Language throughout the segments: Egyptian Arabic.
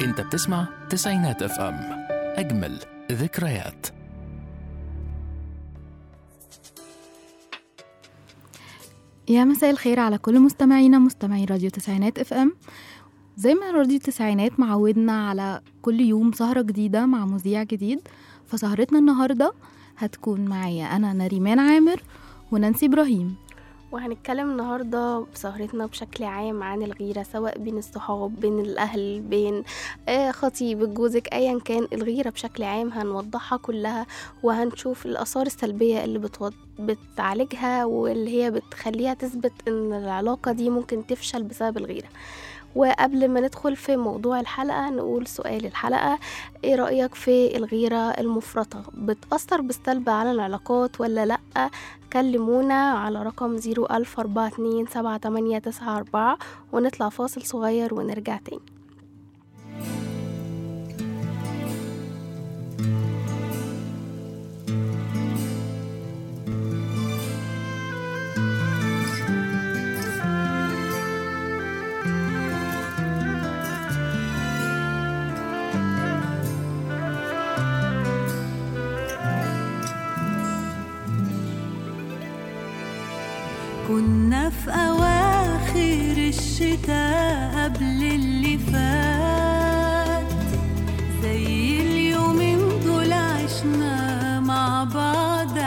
انت بتسمع تسعينات اف ام اجمل ذكريات يا مساء الخير على كل مستمعينا مستمعي راديو تسعينات اف ام زي ما راديو تسعينات معودنا على كل يوم سهرة جديدة مع مذيع جديد فسهرتنا النهاردة هتكون معايا أنا نريمان عامر ونانسي إبراهيم وهنتكلم النهاردة بسهرتنا بشكل عام عن الغيرة سواء بين الصحاب بين الأهل بين آه، خطيب جوزك أيا كان الغيرة بشكل عام هنوضحها كلها وهنشوف الآثار السلبية اللي بتوض... بتعالجها واللي هي بتخليها تثبت إن العلاقة دي ممكن تفشل بسبب الغيرة وقبل ما ندخل في موضوع الحلقة نقول سؤال الحلقة ايه رأيك في الغيرة المفرطة بتأثر بالسلب على العلاقات ولا لأ كلمونا على رقم زيرو ألف أربعة اتنين سبعة تمانية تسعة أربعة ونطلع فاصل صغير ونرجع تاني كنا في أواخر الشتاء قبل اللي فات زي اليومين دول عشنا مع بعض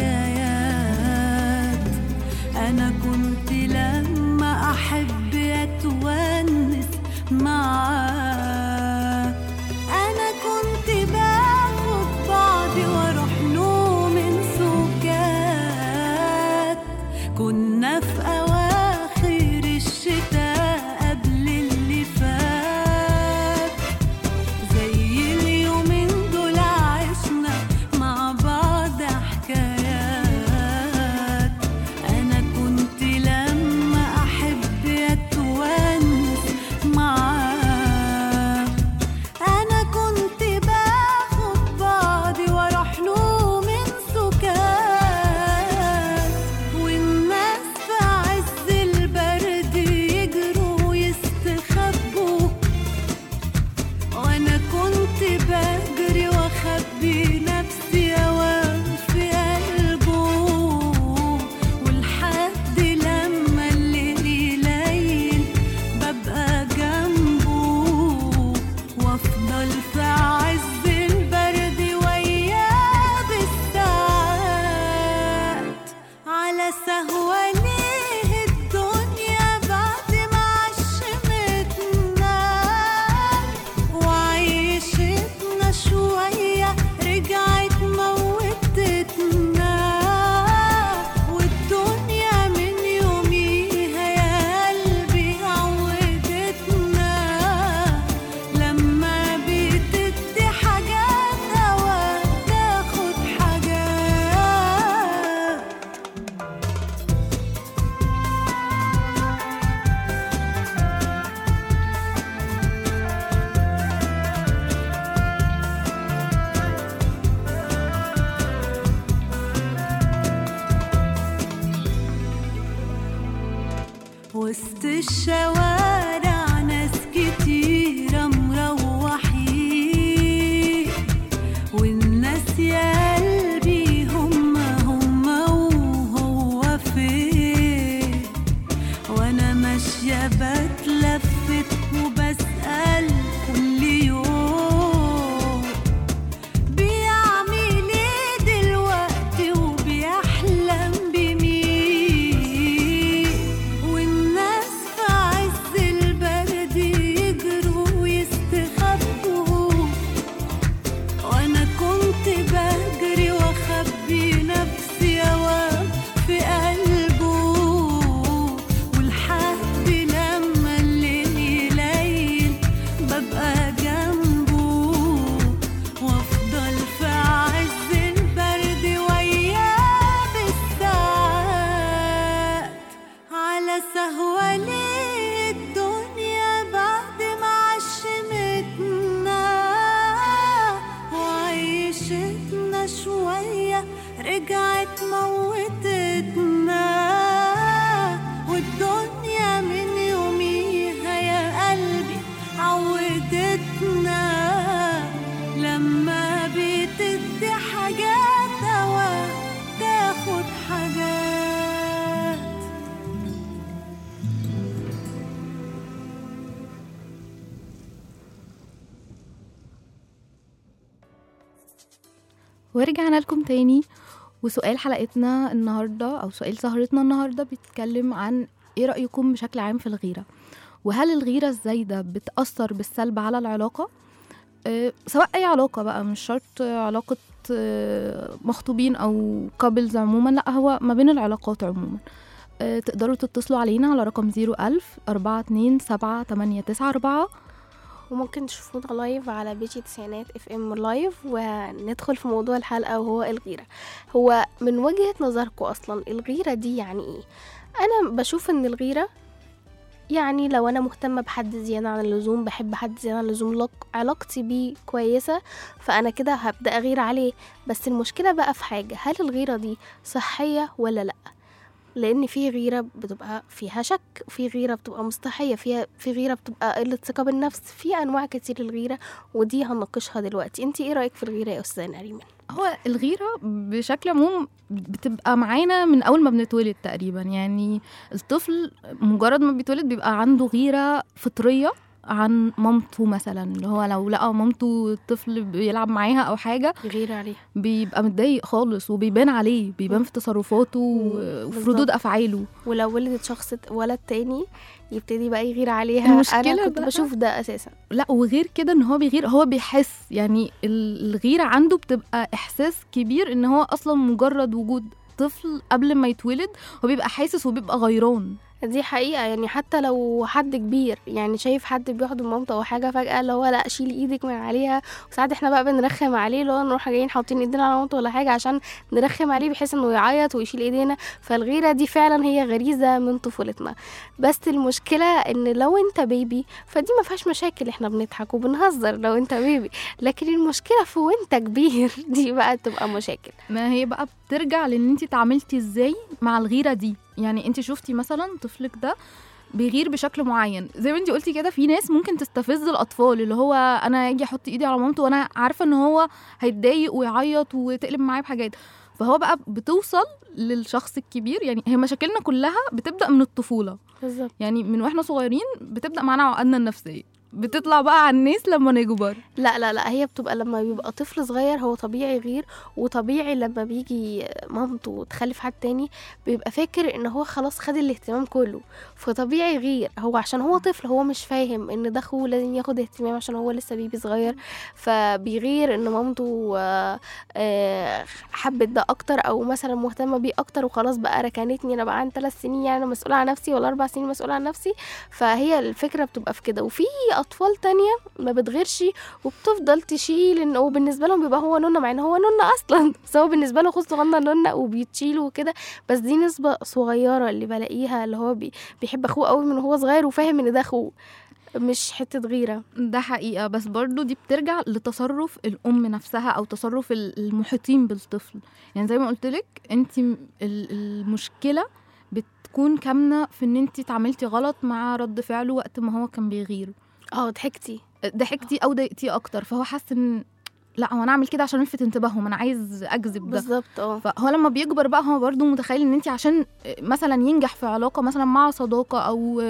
حكايات أنا كنت لما أحب أتونس معاك أنا كنت باخد بعضي وأروح له من سكات كنا في أواخر الشتاء قبل اللي فات زي اليومين دول عشنا مع بعض حكايات أنا كنت لما أحب أتونس معاك أنا كنت باخد بعضي وأروح له من سكات والناس في عز البرد يجروا يستخبوا وانا كنت بجري واخبي نفسي اوام في قلبه ولحد لما الليل يليل ببقى جنبه وافضل في عز البرد وياه بالساعات على سهوة ليه الدنيا بعد ما عشمتنا وعيشتنا شوية رجعت موتتنا والدنيا من يوميها يا قلبي عودتنا لما بتدي حاجات أوقات تاخد حاجات وسط الشوارع ناس كتيرة مروحين والناس يا قلبي هما هما وهو فين وانا ماشية بتلفت وبسأل كل يوم بيعمل ايه دلوقتي وبيحلم بمين والناس في عز البرد يجروا يستخبوا وانا كنت بجري واخبي نفسي اوام في قلبه ولحد لما الليل يليل ببقى جنبه وافضل في عز البرد وياه بالساعات على سهوة ليه الدنيا بعد ما عشمتنا وعيشتنا شوية رجعت موتتنا والدنيا من يوميها يا قلبي عودتنا ورجعنا لكم تاني وسؤال حلقتنا النهاردة أو سؤال سهرتنا النهاردة بيتكلم عن إيه رأيكم بشكل عام في الغيرة وهل الغيرة الزايدة بتأثر بالسلب على العلاقة أه سواء أي علاقة بقى مش شرط علاقة آه، مخطوبين أو كابلز عموما لا هو ما بين العلاقات عموما أه تقدروا تتصلوا علينا على رقم 01000 427 7894 وممكن تشوفونا لايف على بيجي تسعينات اف ام لايف وندخل في موضوع الحلقة وهو الغيرة هو من وجهة نظركم اصلا الغيرة دي يعني ايه انا بشوف ان الغيرة يعني لو انا مهتمة بحد زيادة عن اللزوم بحب حد زيادة عن اللزوم لق- علاقتي بيه كويسة فانا كده هبدأ اغير عليه بس المشكلة بقى في حاجة هل الغيرة دي صحية ولا لأ لان في غيره بتبقى فيها شك وفي غيره بتبقى مستحيه فيها في غيره بتبقى قله ثقه بالنفس في انواع كتير للغيره ودي هنناقشها دلوقتي انت ايه رايك في الغيره يا استاذه نريمان هو الغيرة بشكل عموم بتبقى معانا من أول ما بنتولد تقريبا يعني الطفل مجرد ما بيتولد بيبقى عنده غيرة فطرية عن مامته مثلا اللي هو لو لقى مامته الطفل بيلعب معاها أو حاجة غيره عليها بيبقى متضايق خالص وبيبان عليه بيبان في تصرفاته و- وفي ردود بالظبط. أفعاله ولو ولدت شخص ولد تاني يبتدي بقى يغير عليها المشكلة انا كنت بقى- بشوف ده اساسا لا وغير كده ان هو بيغير هو بيحس يعني ال- الغيرة عنده بتبقى احساس كبير ان هو اصلا مجرد وجود طفل قبل ما يتولد هو بيبقى حاسس وبيبقى غيران دي حقيقة يعني حتى لو حد كبير يعني شايف حد بيحضن مامته او حاجة فجأة اللي هو لا شيل ايدك من عليها وساعات احنا بقى بنرخم عليه اللي هو نروح جايين حاطين ايدينا على مامته ولا حاجة عشان نرخم عليه بحيث انه يعيط ويشيل ايدينا فالغيرة دي فعلا هي غريزة من طفولتنا بس المشكلة ان لو انت بيبي فدي ما فيهاش مشاكل احنا بنضحك وبنهزر لو انت بيبي لكن المشكلة في وانت كبير دي بقى تبقى مشاكل ما هي بقى بترجع لان انت اتعاملتي ازاي مع الغيرة دي يعني انت شفتي مثلا طفلك ده بيغير بشكل معين زي ما انت قلتي كده في ناس ممكن تستفز الاطفال اللي هو انا اجي احط ايدي على مامته وانا عارفه ان هو هيتضايق ويعيط وتقلب معايا بحاجات فهو بقى بتوصل للشخص الكبير يعني هي مشاكلنا كلها بتبدا من الطفوله بالظبط يعني من واحنا صغيرين بتبدا معانا عقدنا النفسيه بتطلع بقى على الناس لما نكبر لا لا لا هي بتبقى لما بيبقى طفل صغير هو طبيعي يغير وطبيعي لما بيجي مامته تخلف حد تاني بيبقى فاكر ان هو خلاص خد الاهتمام كله فطبيعي يغير هو عشان هو طفل هو مش فاهم ان ده اخوه لازم ياخد اهتمام عشان هو لسه بيبي صغير فبيغير ان مامته آه، آه، حبت ده اكتر او مثلا مهتمه بيه اكتر وخلاص بقى ركنتني انا بقى عندي ثلاث سنين يعني أنا مسؤوله عن نفسي ولا اربع سنين مسؤوله عن نفسي فهي الفكره بتبقى في كده وفي اطفال تانية ما بتغيرش وبتفضل تشيل ان وبالنسبه لهم بيبقى هو نونه مع ان هو نونه اصلا بس هو بالنسبه له اخوه الصغنن نونه وبيتشيل وكده بس دي نسبه صغيره اللي بلاقيها اللي هو بي بيحب اخوه قوي من هو صغير وفاهم ان ده اخوه مش حته غيره ده حقيقة بس برضو دي بترجع لتصرف الأم نفسها أو تصرف ال- المحيطين بالطفل يعني زي ما قلتلك انت م- ال- المشكلة بتكون كامنة في ان انت اتعاملتي غلط مع رد فعله وقت ما هو كان بيغير اه ضحكتي ضحكتي أو ضايقتيه أكتر فهو حس ان لا هو انا اعمل كده عشان الفت انتباههم انا عايز اجذب ده بالظبط اه فهو لما بيكبر بقى هو برضو متخيل ان انت عشان مثلا ينجح في علاقه مثلا مع صداقه او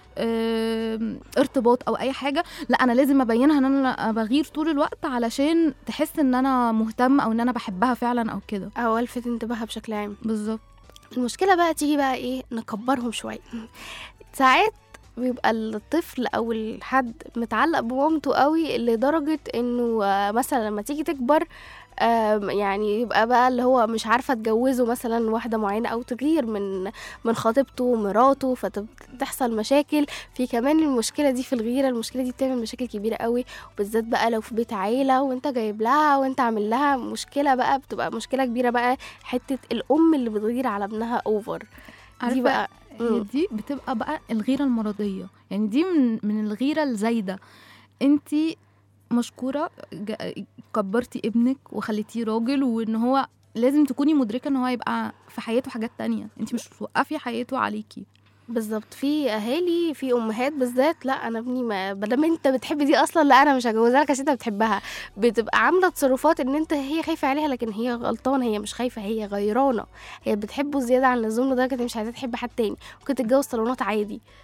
آم، ارتباط او اي حاجه لا انا لازم ابينها ان انا بغير طول الوقت علشان تحس ان انا مهتم او ان انا بحبها فعلا او كده او الفت انتباهها بشكل عام بالظبط المشكله بقى تيجي بقى ايه نكبرهم شويه ساعات بيبقى الطفل او الحد متعلق بمامته قوي لدرجه انه آه، مثلا لما تيجي تكبر آم، يعني يبقى بقى اللي هو مش عارفه تجوزه مثلا واحده معينه او تغير من من خطيبته مراته فتحصل مشاكل في كمان المشكله دي في الغيره المشكله دي بتعمل مشاكل كبيره قوي وبالذات بقى لو في بيت عيله وانت جايب لها وانت عامل لها مشكله بقى بتبقى مشكله كبيره بقى حته الام اللي بتغير على ابنها اوفر دي عارفة بقى هي مم. دي بتبقى بقى الغيره المرضيه يعني دي من من الغيره الزايده انت مشكوره ج- كبرتي ابنك وخليتيه راجل وان هو لازم تكوني مدركه ان هو هيبقى في حياته حاجات تانية انت مش توقفي حياته عليكي بالظبط في اهالي في امهات بالذات لا انا ابني ما دام انت بتحب دي اصلا لا انا مش هجوزها لك عشان انت بتحبها بتبقى عامله تصرفات ان انت هي خايفه عليها لكن هي غلطانه هي مش خايفه هي غيرانه هي بتحبه زياده عن اللزوم لدرجه ان مش عايزاه تحب حد تاني ممكن تتجوز صالونات عادي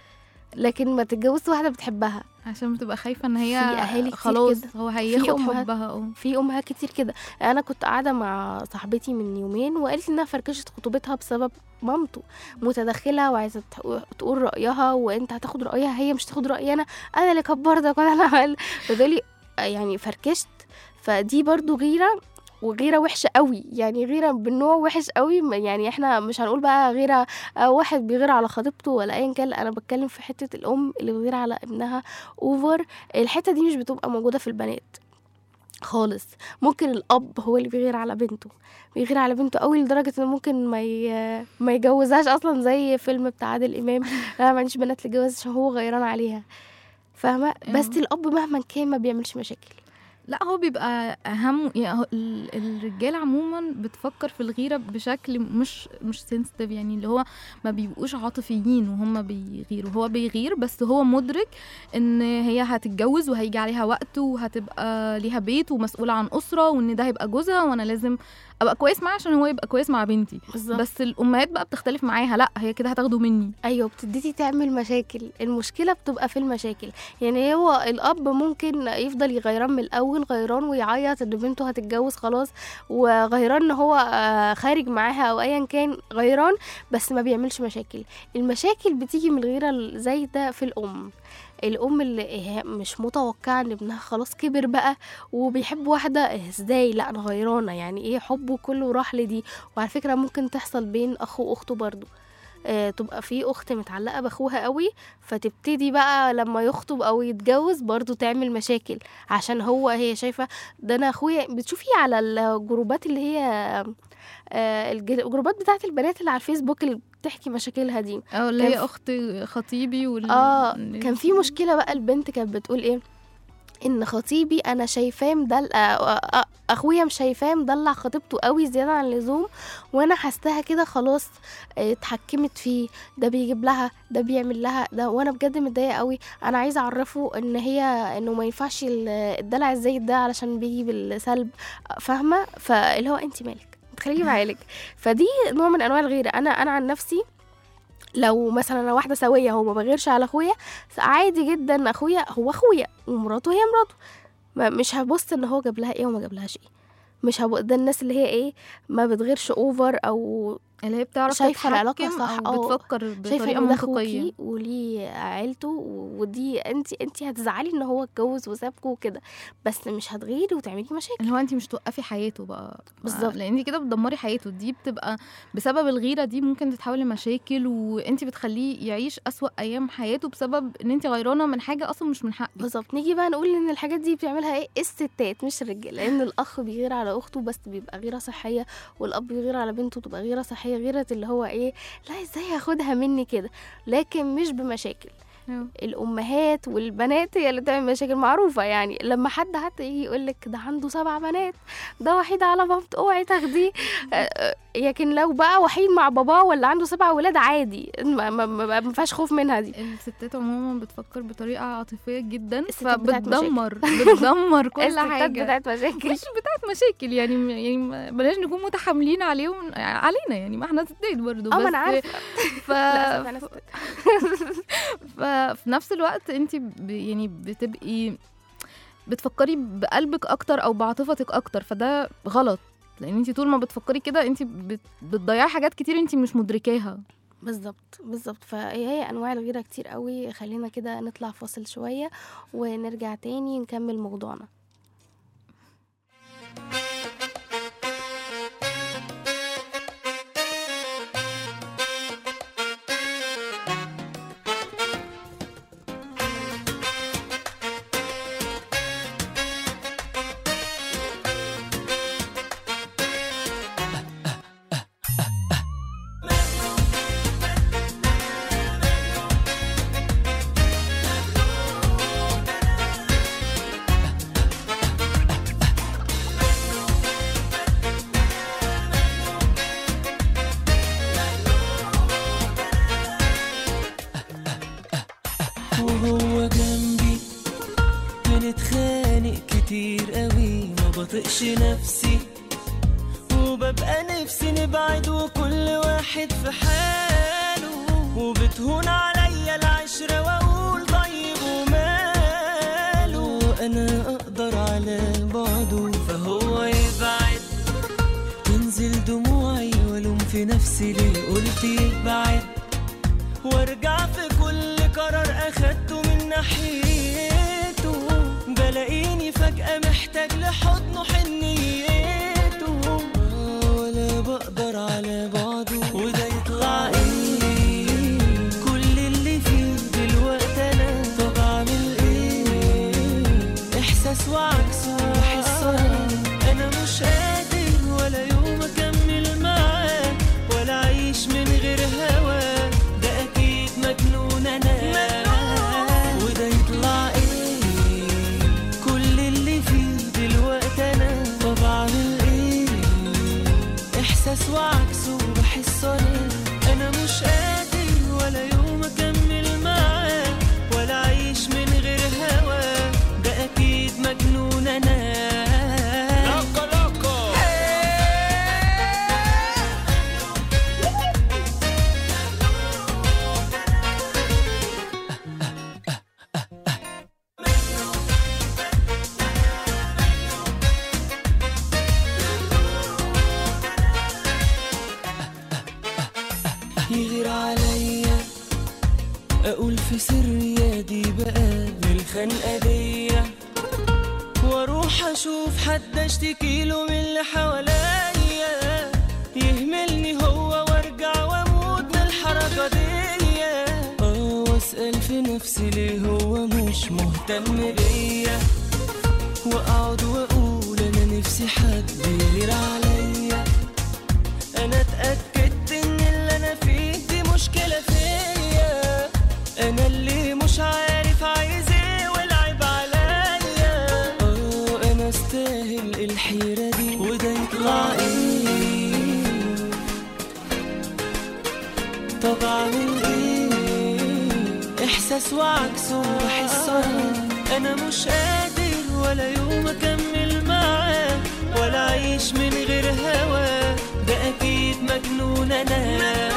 لكن ما تتجوزش واحده بتحبها عشان بتبقى خايفه ان هي في أهالي كتير خلاص كده. هو هياخد أمهات- حبها اه في امهات كتير كده انا كنت قاعده مع صاحبتي من يومين وقالت لي انها فركشت خطوبتها بسبب مامته متدخله وعايزه تق- تقول رايها وانت هتاخد رايها هي مش تاخد رايي انا انا اللي كبرتك وانا اللي عمل فتقولي يعني فركشت فدي برضو غيره وغيره وحشه قوي يعني غيره بالنوع وحش قوي م- يعني احنا مش هنقول بقى غيره آه، واحد بيغير على خطيبته ولا ايا كان لا، انا بتكلم في حته الام اللي بتغير على ابنها اوفر الحته دي مش بتبقى موجوده في البنات خالص ممكن الاب هو اللي بيغير على بنته بيغير على بنته قوي لدرجه انه ممكن ما ي... ما يجوزهاش اصلا زي فيلم بتاع عادل امام انا ما عنديش بنات للجواز عشان هو غيران عليها فاهمه بس أيوة. الاب مهما كان ما بيعملش مشاكل لا هو بيبقى اهم يعني هو ال- الرجاله عموما بتفكر في الغيره بشكل مش مش سنسيتيف يعني اللي هو ما بيبقوش عاطفيين وهم بيغيروا هو بيغير بس هو مدرك ان هي هتتجوز وهيجي عليها وقت وهتبقى ليها بيت ومسؤوله عن اسره وان ده هيبقى جوزها وانا لازم ابقى كويس معاه عشان هو يبقى كويس مع بنتي بالظبط بس الامهات بقى بتختلف معاها لا هي كده هتاخده مني ايوه بتبتدي تعمل مشاكل المشكله بتبقى في المشاكل يعني هو الاب ممكن يفضل يغيران من الاول غيران ويعيط ان بنته هتتجوز خلاص وغيران ان هو آه، خارج معاها او ايا كان غيران بس ما بيعملش مشاكل المشاكل بتيجي من الغيره الزايده في الام الام اللي هي مش متوقعه ان ابنها خلاص كبر بقى وبيحب واحده إيه ازاي لا انا غيرانه يعني ايه حبه كله راح لدي وعلى فكره ممكن تحصل بين اخو واخته برضو آه، تبقى في اخت متعلقه باخوها قوي فتبتدي بقى لما يخطب او يتجوز برضو تعمل مشاكل عشان هو هي شايفه ده انا اخويا بتشوفي على الجروبات اللي هي آه، الج- الجروبات بتاعت البنات اللي على الفيسبوك اللي بتحكي مشاكلها دي او اللي كان هي في- اخت خطيبي وال... اه كان في مشكله بقى البنت كانت بتقول ايه ان خطيبي انا شايفاه مدل آه، آه، آه، اخويا مش شايفاه مدلع خطيبته قوي زياده عن اللزوم وانا حاساها كده خلاص آه، اتحكمت فيه ده بيجيب لها ده بيعمل لها ده وانا بجد متضايقه قوي انا عايزه اعرفه ان هي انه ما ينفعش ال- الدلع الزايد ده علشان بيجي بالسلب فاهمه فاللي هو انت مالك تخليكي بعقلك فدي نوع من انواع الغيره انا انا عن نفسي لو مثلا انا واحده سويه هو ما بغيرش على اخويا عادي جدا اخويا هو اخويا ومراته هي مراته ما مش هبص ان هو جاب لها ايه وما جابلهاش ايه مش هبص ده الناس اللي هي ايه ما بتغيرش اوفر او اللي هي بتعرف شايفة العلاقة تتحكم صح، او أو بتفكر شايفه بطريقه ان ده منطقيه اخوكي وليه عيلته ودي انت انت هتزعلي ان هو اتجوز وسابكوا وكده بس مش هتغيري وتعملي مشاكل اللي هو انت مش توقفي حياته بقى بالظبط. لان انت كده بتدمري حياته دي بتبقى بسبب الغيره دي ممكن تتحول لمشاكل وانت بتخليه يعيش اسوأ ايام حياته بسبب ان انت غيرانه من حاجه اصلا مش من حقك بالظبط نيجي بقى نقول ان الحاجات دي بتعملها ايه الستات مش الرجال لان الاخ بيغير على اخته بس بيبقى غيره صحيه والاب بيغير على بنته تبقى غيره صحيه غيره اللي هو ايه لا ازاي هاخدها مني كده لكن مش بمشاكل الامهات والبنات هي اللي بتعمل مشاكل معروفه يعني لما حد حتى يجي يقول لك ده عنده سبع بنات ده وحيد على مامته اوعي تاخديه آه، آه، لكن لو بقى وحيد مع باباه ولا عنده سبع ولاد عادي ما, ما, ما, ما فيهاش خوف منها دي الستات عموما بتفكر بطريقه عاطفيه جدا الستات بتاعت فبتدمر بتدمر كل الستات حاجه بتاعت مشاكل مش بتاعت مشاكل يعني يعني ما- بلاش نكون متحاملين عليهم علينا يعني ما احنا ستات برضه اه ما بس انا عارفه ف... للأسف أنا ستات. ففي نفس الوقت انت ب... يعني بتبقي بتفكري بقلبك اكتر او بعاطفتك اكتر فده غلط لان انت طول ما بتفكري كده انت بت... بتضيعي حاجات كتير انت مش مدركاها بالظبط بالظبط فهي انواع الغيره كتير قوي خلينا كده نطلع فاصل شويه ونرجع تاني نكمل موضوعنا وهو جنبي بنتخانق كتير قوي ما بطقش نفسي وببقى نفسي نبعد وكل واحد في حاله وبتهون عليا العشرة واقول نفسي ليه قلت يبعد وارجع في كل قرار اخدته من ناحيته بلاقيني فجأة محتاج لحضنه حنيته ولا بقدر على بعضه وده يطلع ايه كل اللي فيه دلوقتي انا طب اعمل ايه احساس وعكسه بحس انا انا مش قادر ولا يوم اكمل معاه ولا اعيش من غير هواه ده اكيد مجنون انا وده يطلع ايه كل اللي فيه دلوقتي انا طب اعمل ايه احساس وعكسه بحس انا انا مش قادر ولا يوم اكمل معاه ولا اعيش من غير هواه ده اكيد مجنون انا لوكو لوكو يغير عليا اقول في سري يا دي بقى بالخنقه دي واروح اشوف حد اشتكي له من اللي حواليا يهملني هو وارجع واموت من الحركه دي اه واسال في نفسي ليه هو مش مهتم بيا واقعد واقول انا نفسي حد يغير عليا انا اتاكدت ان اللي انا فيه دي مشكله فيا انا اللي مش عارف عايز ايه والعيب عليا اه انا استاهل الحيره دي وده يطلع ايه طب اعمل ايه احساس وعكسه بحس انا انا مش قادر ولا يوم اكمل معاه ولا اعيش من غير هواه ده اكيد مجنون انا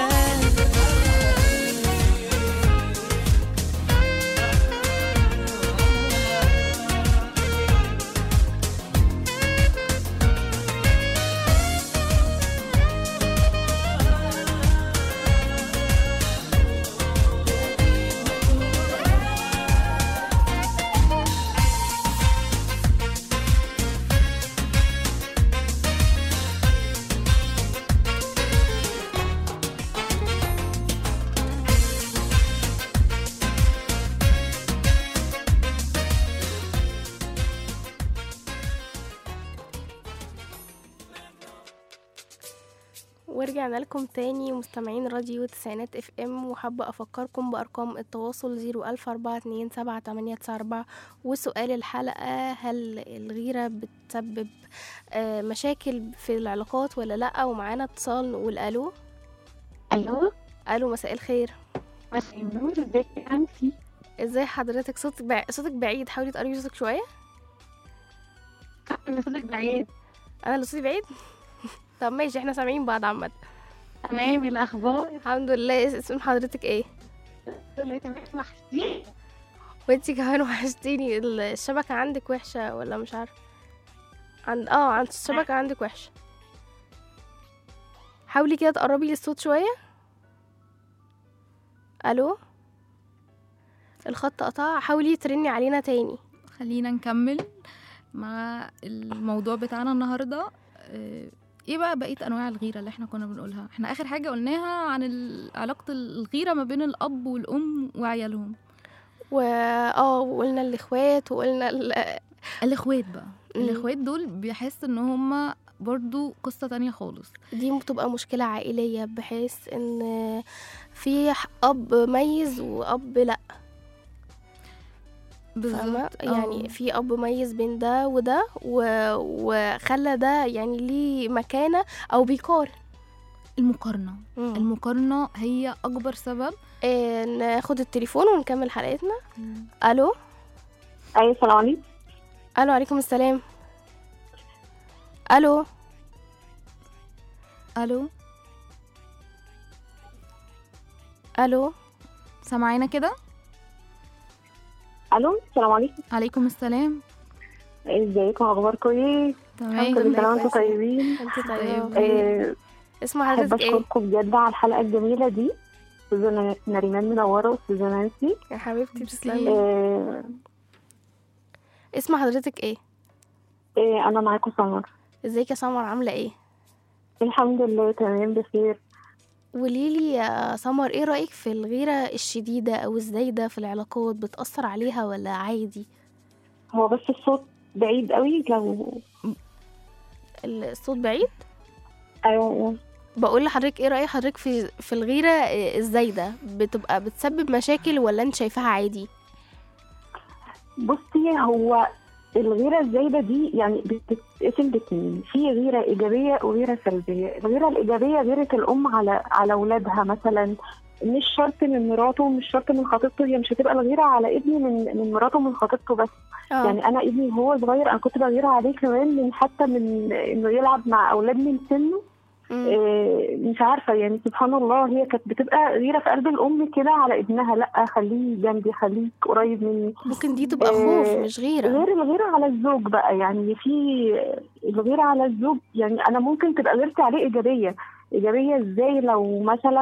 ورجعنا لكم تاني مستمعين راديو تسعينات اف ام وحابة افكركم بارقام التواصل زيرو الف اربعة اتنين سبعة تمانية تسعة اربعة وسؤال الحلقة هل الغيرة بتسبب آه، مشاكل في العلاقات ولا لا ومعانا اتصال نقول الو الو الو مساء الخير مساء النور ازيك يا انسي ازاي حضرتك صوتك بع... صوتك بعيد حاولي تقربي صوتك شوية انا صوتك بعيد انا اللي صوتي بعيد طب ماشي احنا سامعين بعض عامة تمام إيه الاخبار الحمد لله اسم حضرتك ايه الله تمام وحشتيني وانتي كمان وحشتيني ال- الشبكة عندك وحشة ولا مش عارفة عند اه عند الشبكة عندك وحشة حاولي كده تقربي للصوت شوية الو الخط قطع حاولي ترني علينا تاني خلينا نكمل مع الموضوع بتاعنا النهارده آه، ايه بقى بقيه انواع الغيره اللي احنا كنا بنقولها احنا اخر حاجه قلناها عن ال- علاقه الغيره ما بين الاب والام وعيالهم و اه وقلنا الاخوات وقلنا ال... الاخوات بقى مم. الاخوات دول بيحس ان هما برضو قصه تانية خالص دي بتبقى مشكلة عائلية بحيث ان في اب ميز واب لا فاهمة يعني آه. في اب ميز بين ده وده و... وخلى ده يعني ليه مكانة او بيقارن المقارنه الم... المقارنه هي اكبر سبب إيه ناخد التليفون ونكمل حلقتنا الو ايوه السلام عليكم الو عليكم السلام الو الو الو سامعينا كده الو السلام عليكم عليكم السلام ازيكم اخباركم ايه تمام كل لله سنه وانتم كويسين. طيبين انت طيب. طيبة آه، اسم احب حضرتك ايه اشكركم بجد على الحلقه الجميله دي استاذه نريمان منوره واستاذه نانسي يا حبيبتي ميرسي. تسلمي آه اسم حضرتك ايه آه انا معاكم سمر ازيك يا سمر عامله ايه الحمد لله تمام بخير قوليلي يا سمر ايه رأيك في الغيرة الشديدة او الزايدة في العلاقات بتأثر عليها ولا عادي هو بس الصوت بعيد قوي لو الصوت بعيد ايوه بقول لحضرتك ايه رأي حضرتك في في الغيرة الزايدة بتبقى بتسبب مشاكل ولا انت شايفاها عادي بصي هو الغيرة الزايدة دي يعني بتتقسم لاتنين في غيرة إيجابية وغيرة سلبية الغيرة الإيجابية غيرة الأم على على أولادها مثلا مش شرط من مراته ومش شرط من خطيبته هي مش هتبقى الغيرة على ابني من من مراته ومن خطيبته بس اه يعني أنا ابني وهو صغير أنا كنت بغير عليه كمان من حتى من إنه يلعب مع أولاد من سنه مم. إيه، مش عارفه يعني سبحان الله هي كانت بتبقى غيره في قلب الام كده على ابنها لا خليه جنبي خليك قريب مني ممكن دي تبقى آه، خوف مش غيرة غير الغيره على الزوج بقى يعني في الغيره على الزوج يعني انا ممكن تبقى غيرتي عليه ايجابيه ايجابيه ازاي لو مثلا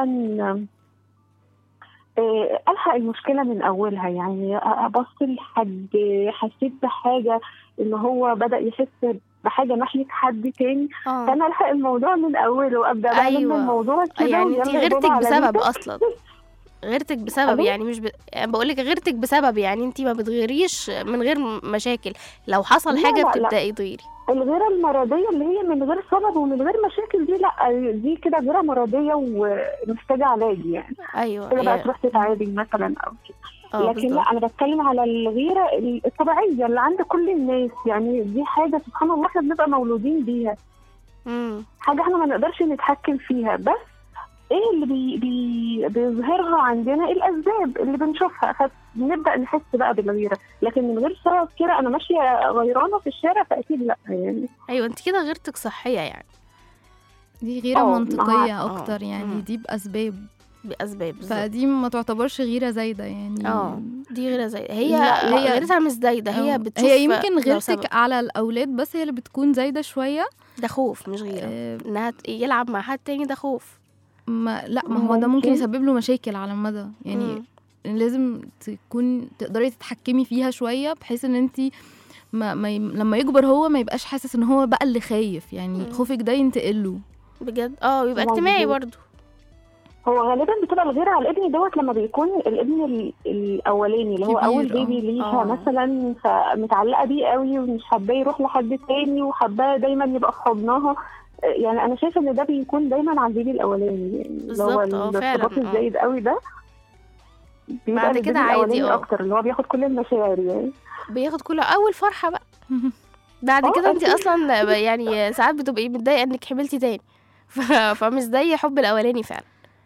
آه، الحق المشكله من اولها يعني ابص لحد حسيت بحاجه ان هو بدا يحس بحاجه ناحيه حد تاني اه فانا الحق الموضوع من اوله ابدا بقى أيوة. أيوة. الموضوع كده يعني انت ويلا غيرتك يدور على بسبب بيتك. اصلا غيرتك بسبب ألو؟ يعني مش ب... يعني بقول لك غيرتك بسبب يعني انت ما بتغيريش من غير م- مشاكل لو حصل لا، حاجه لا، لا. بتبداي تغيري الغيره المرضيه اللي هي من غير سبب ومن غير مشاكل دي لا دي كده غيره مرضيه ومحتاجه علاج يعني ايوه كده بقى هي- تروح تتعالج مثلا او كده اه لكن بالظبط. لا انا بتكلم على الغيره الطبيعيه اللي عند كل الناس يعني دي حاجه سبحان الله احنا بنبقى مولودين بيها مم. حاجه احنا ما نقدرش نتحكم فيها بس ايه اللي بي بي بيظهرها عندنا الاسباب اللي بنشوفها فبنبدا نحس بقى بالغيره لكن من غير سبب كده انا ماشيه غيرانه في الشارع فاكيد لا يعني ايوه انت كده غيرتك صحيه يعني دي غيرة اه، منطقية اه، أكتر يعني مم. دي بأسباب باسباب بالظبط. فدي ما تعتبرش غيرة زايدة يعني اه دي غيره زي هي لا، هي- غيرتها مش زايده هي اه. بتشوف هي يمكن لو سبب. غيرتك على الأولاد بس هي اللي بتكون زايدة شوية ده خوف مش غيره اه، انها ت- يلعب مع حد تاني ده خوف ما لا ما هو ده ممكن ممكن. يسبب له مشاكل على المدى يعني مم. لازم تكون تقدري تتحكمي فيها شويه بحيث ان انت ما, ما ي... لما يكبر هو ما يبقاش حاسس ان هو بقى اللي خايف يعني مم. خوفك ده ينتقل له بجد اه يبقى اجتماعي مظبوط. برضو هو غالبا بتبقى الغيره على الابن دوت لما بيكون الابن ال- الاولاني اللي هو كبير، اول اه. بيبي ليها اه. مثلا فمتعلقه بيه قوي ومش حاباه يروح لحد تاني وحباه دايما يبقى في حضنها يعني انا شايفه ان ده بيكون دايما على البيبي الاولاني يعني اللي هو بالظبط، اه، فعلا، الارتباط اه. الزايد قوي ده بيبقى بعد للبيبي كده عادي، الأولاني اه. اكتر اللي هو بياخد كل المشاعر يعني بياخد كل اول فرحه بقى بعد اه، كده انت أكيد. اصلا ب- يعني ساعات بتبقي متضايقه انك حملتي تاني ف... فمش زي حب الاولاني فعلا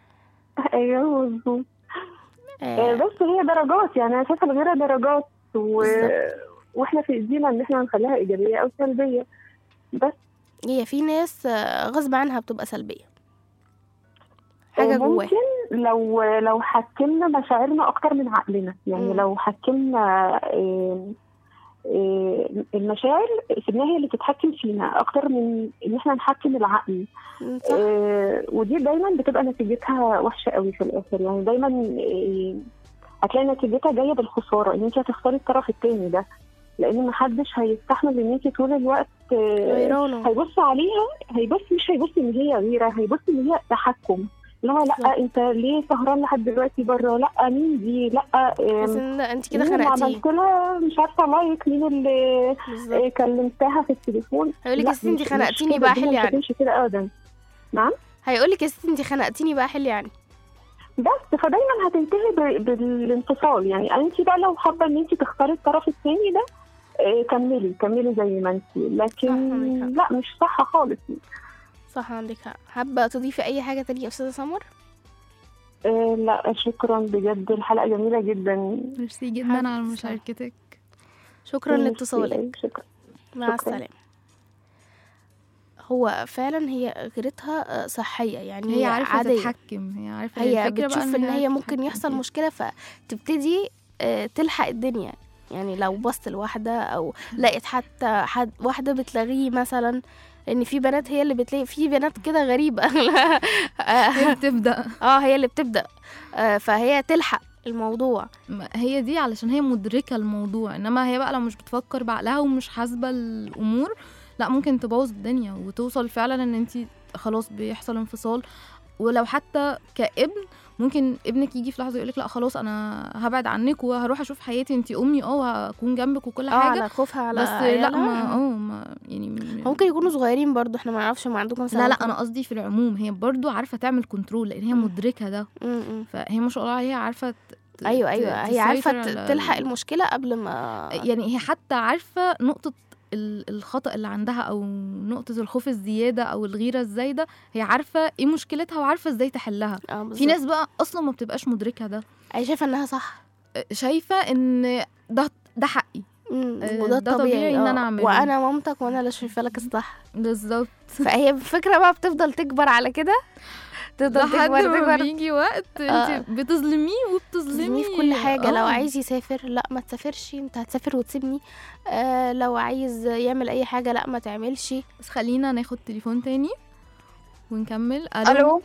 ايوه مظبوط آه، آه. بس هي درجات يعني انا شايفه الغيره درجات و... بالظبط. واحنا في ايدينا ان احنا نخليها ايجابيه او سلبيه بس هي في ناس آه، غصب عنها بتبقى سلبيه حاجه جواها ممكن لو لو حكمنا مشاعرنا اكتر من عقلنا يعني مم. لو حكمنا آه، آه، المشاعر سيبناها هي اللي تتحكم فينا اكتر من ان احنا نحكم العقل مم، صح آه، ودي دايما بتبقى نتيجتها وحشه قوي في الاخر يعني دايما آه، هتلاقي نتيجتها جايه بالخساره ان انت هتختاري الطرف التاني ده لان محدش هيستحمل ان انت طول الوقت آه، غيرانه هيبص عليها هيبص مش هيبص ان هي غيره هيبص ان هي تحكم اللي هو بالظبط. لا انت ليه سهران لحد دلوقتي بره لا مين دي لا بس آم، ان انت كده مين اللي خنقتيه عملت لها مش عارفه لايك مين اللي بالظبط آه، كلمتها في التليفون هيقولك لا، يا ستي انت مش- مش خنقتيني كده، بقى الدنيا حلي مش عني هتمشي كده ابدا نعم هيقولك يا ستي انت خنقتيني بقى حلي عني بس فدايما هتنتهي ب- بالانفصال يعني انت بقى لو حابه ان انت تختاري الطرف الثاني ده آه، كملي كملي زي ما انت لكن عندك لا مش صح خالص صح عندك حق حابه تضيفي اي حاجه تانية يا استاذه سمر آه، لا شكرا بجد الحلقه جميله جدا ميرسي جدا حابة على تسمع. مشاركتك شكرا لاتصالك شكرا مع شكراً. السلامة هو فعلا هي غيرتها آه، صحية يعني هي عارفة عادية تتحكم هي عارفة هي الفكرة بقى بتشوف ان هي عارفة ممكن تتحكم يحصل فيها. مشكلة فتبتدي آه، تلحق الدنيا يعني لو بصت لواحدة او لقيت حتى حد واحدة بتلغيه مثلا لان في بنات هي اللي بتلاقي في بنات كده غريبه هي بتبدا اه هي اللي بتبدا آه، فهي تلحق الموضوع ما هي دي علشان هي مدركه الموضوع انما هي بقى لو مش بتفكر بعقلها ومش حاسبه الامور لا ممكن تبوظ الدنيا وتوصل فعلا ان انت خلاص بيحصل انفصال ولو حتى كابن ممكن ابنك يجي في لحظه يقولك لا خلاص انا هبعد عنك وهروح اشوف حياتي انت امي اه وهكون جنبك وكل اه حاجه على خوفها على بس لا عيالها. ما اه ما يعني م- ممكن يكونوا صغيرين برضو احنا ما نعرفش ما عندكم لا لا انا قصدي في العموم هي برضو عارفه تعمل كنترول لان هي مم. مدركه ده م-م. فهي ما شاء الله عليها عارفه ت- ت- ايوه ت- ايوه هي تسيطر عارفه ت- على تلحق ال- المشكله قبل ما يعني هي حتى عارفه نقطه ال- الخطأ اللي عندها او نقطه الخوف الزياده او الغيره الزايده هي عارفه ايه مشكلتها وعارفه ازاي تحلها اه في بالظبط. ناس بقى اصلا ما بتبقاش مدركه ده هي شايفه انها صح شايفه ان ده ده حقي مم، آه، وده ده طبيعي, طبيعي إن آه. أنا أعمله. وانا مامتك وانا اللي شايفه لك الصح بالظبط فهي الفكره بقى بتفضل تكبر على كده تفضل لحد تكبر ما تكبر بيجي وقت آه. انت بتظلميه وبتظلمي تظلميه في كل حاجه لو آه. عايز يسافر لا ما تسافرش انت هتسافر وتسيبني آه لو عايز يعمل اي حاجه لا ما تعملش بس خلينا ناخد تليفون تاني ونكمل الو الو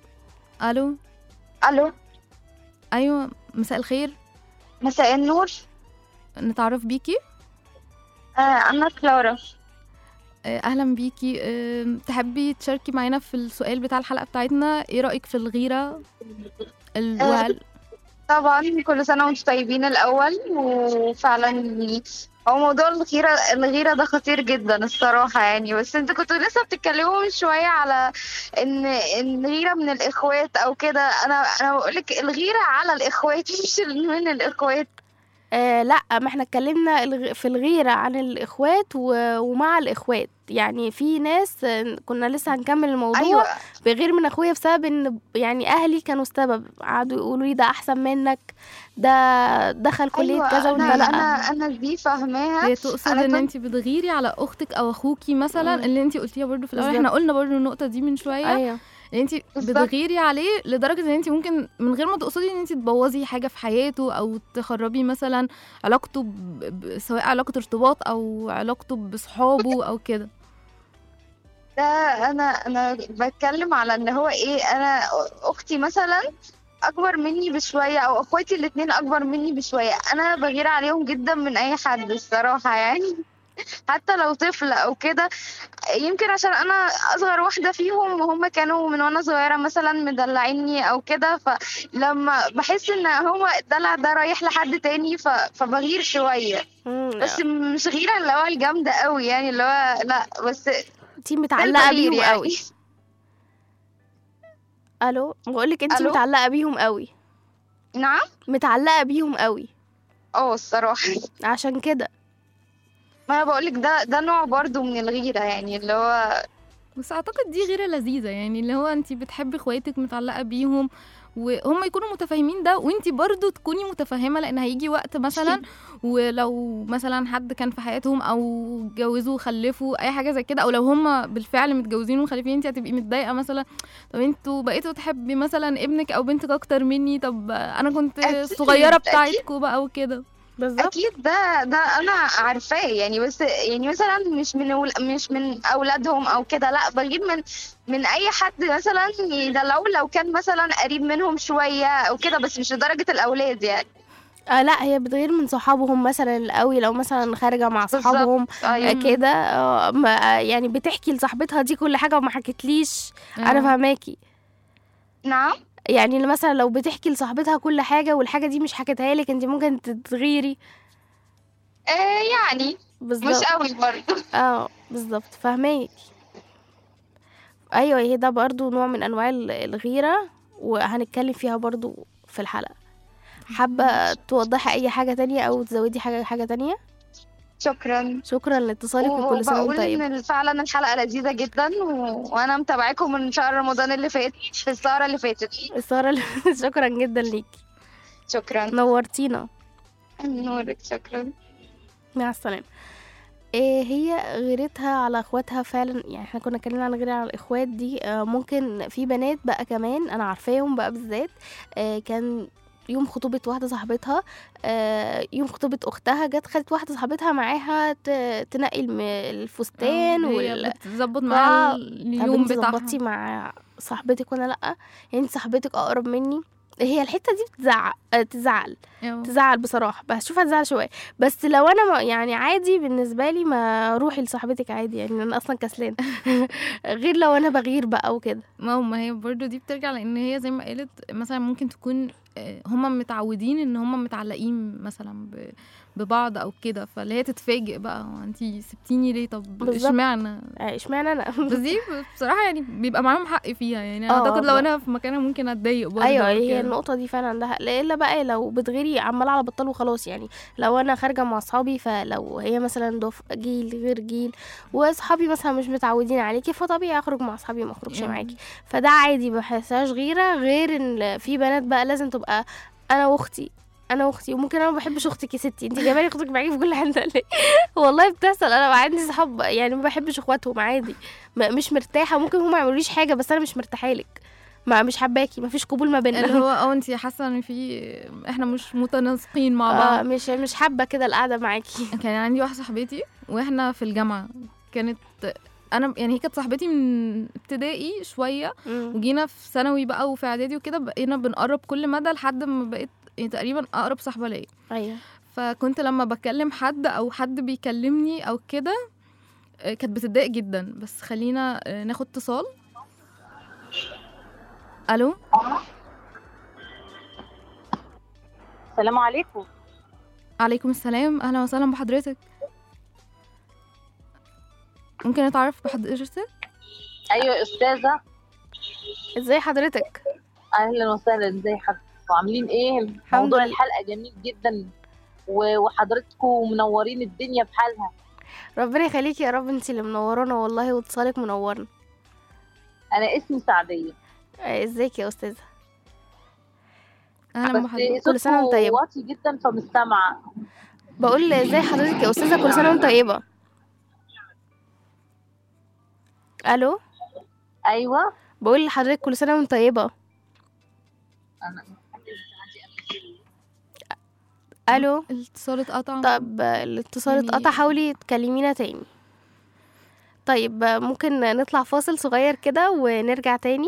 الو الو ايوه مساء الخير مساء النور نتعرف بيكي آه انا كلارا آه، اهلا بيكي آه، تحبي تشاركي معانا في السؤال بتاع الحلقه بتاعتنا ايه رايك في الغيره ال... آه، وهل... طبعا كل سنه وانتم طيبين الاول وفعلا يعني هو موضوع الغيرة الغيرة ده خطير جدا الصراحة يعني بس انتوا كنتوا لسه بتتكلموا من شوية على ان ان غيرة من الاخوات او كده انا انا بقولك الغيرة على الاخوات مش من الاخوات آه لا ما احنا اتكلمنا الغ- في الغيرة عن الإخوات و- ومع الإخوات يعني في ناس آه، كنا لسه هنكمل الموضوع ايوه بغير من أخويا بسبب إن يعني أهلي كانوا السبب قعدوا يقولوا لي ده أحسن منك ده دخل كلية ايوه كذا وأنت انا لأ انا انا دي فاهماها هي تقصد أنا ان كنت- انت بتغيري على اختك او اخوكي مثلا مم. اللي انت قلتيها برضو في الاول بالظبط. احنا قلنا برضو النقطه دي من شويه أيوه ان انت بالظبط. بتغيري عليه لدرجه ان انت ممكن من غير ما تقصدي ان انت تبوظي حاجه في حياته او تخربي مثلا علاقته ب... ب... سواء علاقه ارتباط او علاقته بصحابه او كده ده انا انا بتكلم على ان هو ايه انا اختي مثلا اكبر مني بشويه او اخواتي الاتنين اكبر مني بشويه انا بغير عليهم جدا من اي حد الصراحه يعني حتى لو طفل او كده يمكن عشان انا اصغر واحده فيهم وهم كانوا من وانا صغيره مثلا مدلعيني او كده فلما بحس ان هو الدلع ده رايح لحد تاني ف... فبغير شويه مم، بس مش غيره اللي هو الجامده قوي يعني اللي هو لا بس انتي متعلقة بغير بيهم يعني. قوي ألو بقولك انتي ألو؟ متعلقة بيهم قوي نعم متعلقة بيهم قوي اه الصراحه عشان كده ما انا بقولك ده ده نوع برضو من الغيرة يعني اللي هو بس اعتقد دي غيره لذيذه يعني اللي هو انت بتحبي اخواتك متعلقه بيهم وهم يكونوا متفاهمين ده وانت برضو تكوني متفهمه لان هيجي وقت مثلا ولو مثلا حد كان في حياتهم او اتجوزوا وخلفوا اي حاجه زي كده او لو هم بالفعل متجوزين ومخلفين انت هتبقي متضايقه مثلا طب انتوا بقيتوا تحبي مثلا ابنك او بنتك اكتر مني طب انا كنت أكيد، الصغيره أكيد. بتاعتكم بقى وكده بالظبط اكيد ده ده انا عارفاه يعني بس يعني مثلا مش من أول مش من اولادهم او كده لا بجيب من من اي حد مثلا يدلعوه لو كان مثلا قريب منهم شويه او كده بس مش لدرجه الاولاد يعني آه لا هي بتغير من صحابهم مثلا القوي لو مثلا خارجه مع بالظبط. صحابهم آه ايوه كده آه ما- يعني بتحكي لصاحبتها دي كل حاجه وما حكتليش انا آه. فاهماكي نعم يعني مثلا لو بتحكي لصاحبتها كل حاجه والحاجه دي مش حكتها لك انت ممكن تتغيري آه يعني مش بالظبط قوي برضه اه بالظبط فاهماكي ايوه هي ده برضو نوع من انواع ال- الغيره وهنتكلم فيها برضو في الحلقه حابه توضحي اي حاجه تانية او تزودي حاجه حاجه تانية شكرا شكرا لاتصالك وكل سنه وانت وبقول طيبه ان فعلا الحلقه لذيذه جدا و... وانا متابعاكم من شهر رمضان اللي فات في السهره اللي فاتت السهرة اللي- شكرا جدا ليكي شكرا نورتينا نورك شكرا مع السلامة إيه هي غيرتها على اخواتها فعلا يعني احنا كنا اتكلمنا عن غيرة على الاخوات دي آه، ممكن في بنات بقى كمان انا عارفاهم بقى بالذات آه، كان يوم خطوبة واحدة صاحبتها آه، يوم خطوبة أختها جت خدت واحدة صاحبتها معاها ت- تنقي الم- الفستان هي وال بتظبط آه، معاها طب اليوم انت بتاعها ظبطتي مع صاحبتك وانا لا يعني انت صاحبتك اقرب مني هي الحته دي بتزعق آه، تزعل أيوة. تزعل بصراحه بشوفها تزعل شويه بس لو انا ما يعني عادي بالنسبه لي ما روحي لصاحبتك عادي يعني انا اصلا كسلان غير لو انا بغير بقى وكده ما هو ما هي برضو دي بترجع لان هي زي ما قالت مثلا ممكن تكون آه، هما متعودين ان هما متعلقين مثلا ب- ببعض او كده فاللي هي تتفاجئ بقى هو انتي سبتيني ليه طب بالظبط. اشمعنى آه، اشمعنى انا بس دي بصراحه يعني بيبقى معاهم حق فيها يعني آه، اعتقد لو لا. انا في مكانها ممكن اتضايق برضه ايوه أو هي كده. النقطه دي فعلا عندها حق الا بقى لو بتغيري عماله على بطال وخلاص يعني لو انا خارجه مع اصحابي فلو هي مثلا دف جيل غير جيل واصحابي مثلا مش متعودين عليكي فطبيعي اخرج مع اصحابي ما اخرجش يعني. معاكي فده عادي ما بحسهاش غيره غير ان في بنات بقى لازم تبقى انا واختي انا واختي وممكن انا ما بحبش اختك يا ستي انت جايبه لي اختك معاكي في كل حته ليه والله بتحصل انا عندي صحاب يعني ما بحبش اخواتهم عادي ما مش مرتاحه ممكن هم ما يعملوليش حاجه بس انا مش مرتاحه لك ما مش حباكي ما فيش قبول ما بيننا اللي هو اه انتي حاسه ان في احنا مش متناسقين مع آه بعض مش مش حابه كده القعده معاكي كان عندي واحده صاحبتي واحنا في الجامعه كانت انا يعني هي كانت صاحبتي من ابتدائي شويه وجينا في ثانوي بقى وفي اعدادي وكده بقينا بنقرب كل مدى لحد ما بقيت يعني تقريبا اقرب صاحبه ليا ايوه فكنت لما بكلم حد او حد بيكلمني او كده آه، كانت بتتضايق جدا بس خلينا آه، ناخد اتصال الو السلام عليكم عليكم السلام اهلا وسهلا بحضرتك ممكن نتعرف بحضرتك ايوه استاذه ازاي حضرتك اهلا وسهلا ازي حضرتك وعاملين ايه موضوع لله. الحلقه جميل جدا و- وحضرتكم منورين الدنيا بحالها ربنا يخليكي يا رب انت اللي منورانا والله واتصالك منورنا انا اسمي سعديه آه، ازيك يا استاذه اهلا بس بحضرتك كل سنة وانت طيبة. واطي جدا فمستمعه بقول ازاي حضرتك يا استاذه كل سنه وانت طيبه الو ايوه بقول لحضرتك كل سنه وانت طيبه انا الو الاتصال اتقطع طب آه، الاتصال يعني- اتقطع حاولي تكلمينا تاني طيب آه، ممكن نطلع فاصل صغير كده ونرجع تاني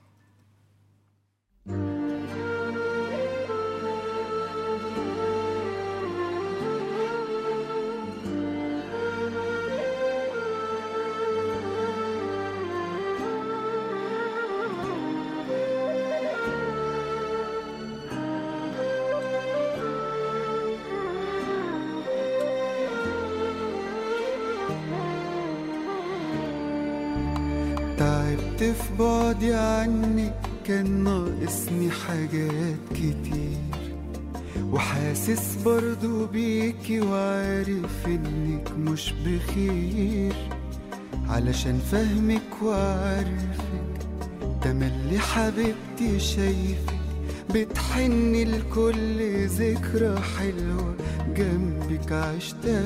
تعبت في بعدي عنك كان ناقصني حاجات كتير وحاسس برضو بيكي وعارف انك مش بخير علشان فهمك وعارفك تملي حبيبتي شايفك بتحني لكل ذكرى حلوة جنبك عشتها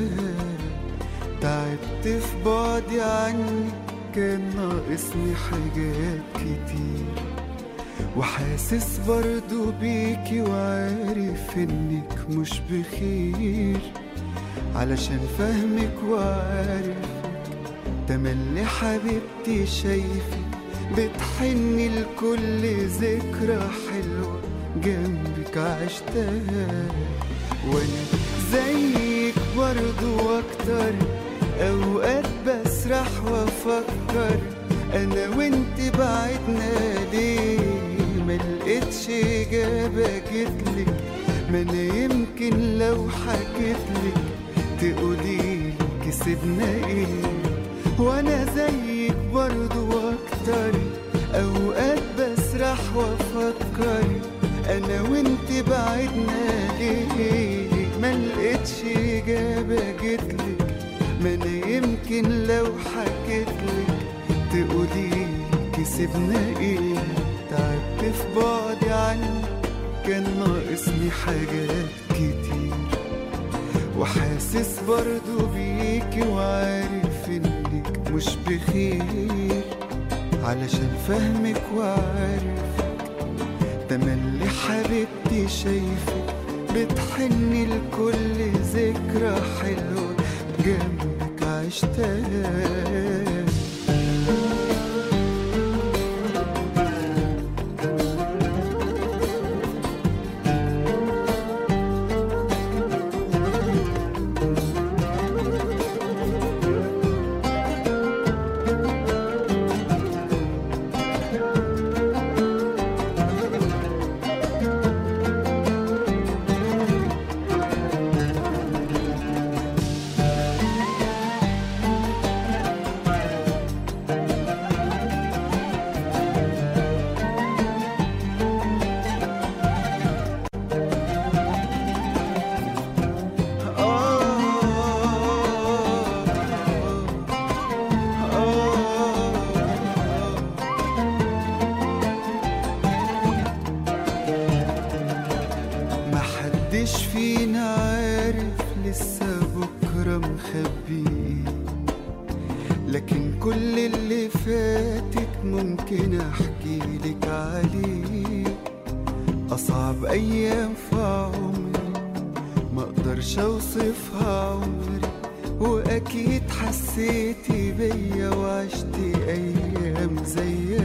تعبت في بعدي عنك كان ناقصني حاجات كتير وحاسس برضو بيكي وعارف انك مش بخير علشان فهمك وعارفك تملي حبيبتي شايفك بتحني لكل ذكرى حلوة جنبك عشتها وانا زيك برضو اكتر اوقات بسرح وافكر انا وانت بعدنا ليه ملقتش اجابه جتلك ما انا يمكن لو حكيتلك تقولي كسبنا ايه وانا زيك برضو اكتر اوقات بسرح وافكر انا وانت بعدنا ليه ملقتش اجابه جتلك ما انا يمكن لو حكيتلك تقولي كسبنا ايه تعبت في بعدي عنك كان ناقصني حاجات كتير وحاسس برضو بيكي وعارف انك مش بخير علشان فهمك وعارفك تملي حبيبتي حبيبتي شايفك بتحني لكل ذكرى حلوة جنبك عشتها محدش فينا عارف لسه بكرة مخبي إيه. لكن كل اللي فاتك ممكن احكي لك عليه اصعب ايام في عمري ما اقدرش اوصفها عمري واكيد حسيتي بيا وعشتي ايام زيها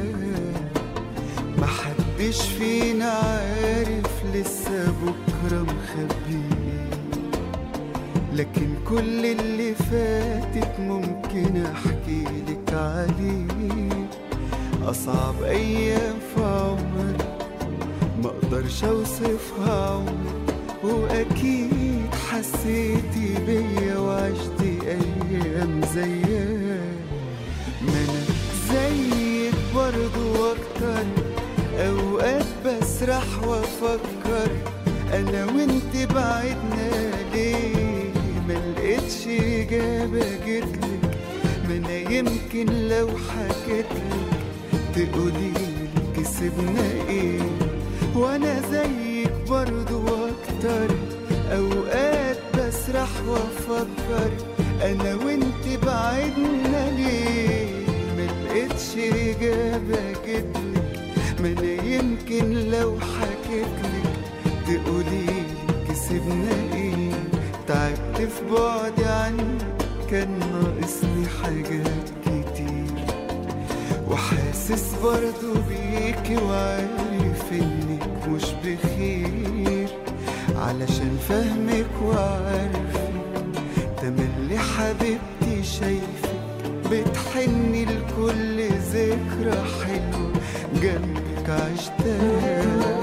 محدش فينا عارف لسه بكرة مخبي إيه. لكن كل اللي فاتك ممكن احكي لك عليه اصعب ايام في عمري ما اقدرش اوصفها عمري واكيد حسيتي بيا وعشتي ايام زيها ما انا زيك برضو واكتر اوقات بسرح وافكر انا وانت بعدنا ليه ملقتش اجابه جتلك ما انا يمكن لو حكيتلك تقولي كسبنا ايه وانا زيك برضو واكتر اوقات بسرح وافكر انا وانت بعدنا ليه ملقتش اجابه جتلك ما انا يمكن لو حكيتلك تقولي كسبنا ايه تعبت في بعدي عنك كان ناقصني حاجات كتير وحاسس برضو بيكي وعارف انك مش بخير علشان فهمك وعارفك تملي حبيبتي شايفك بتحني لكل ذكرى حلوة جنبك عشتها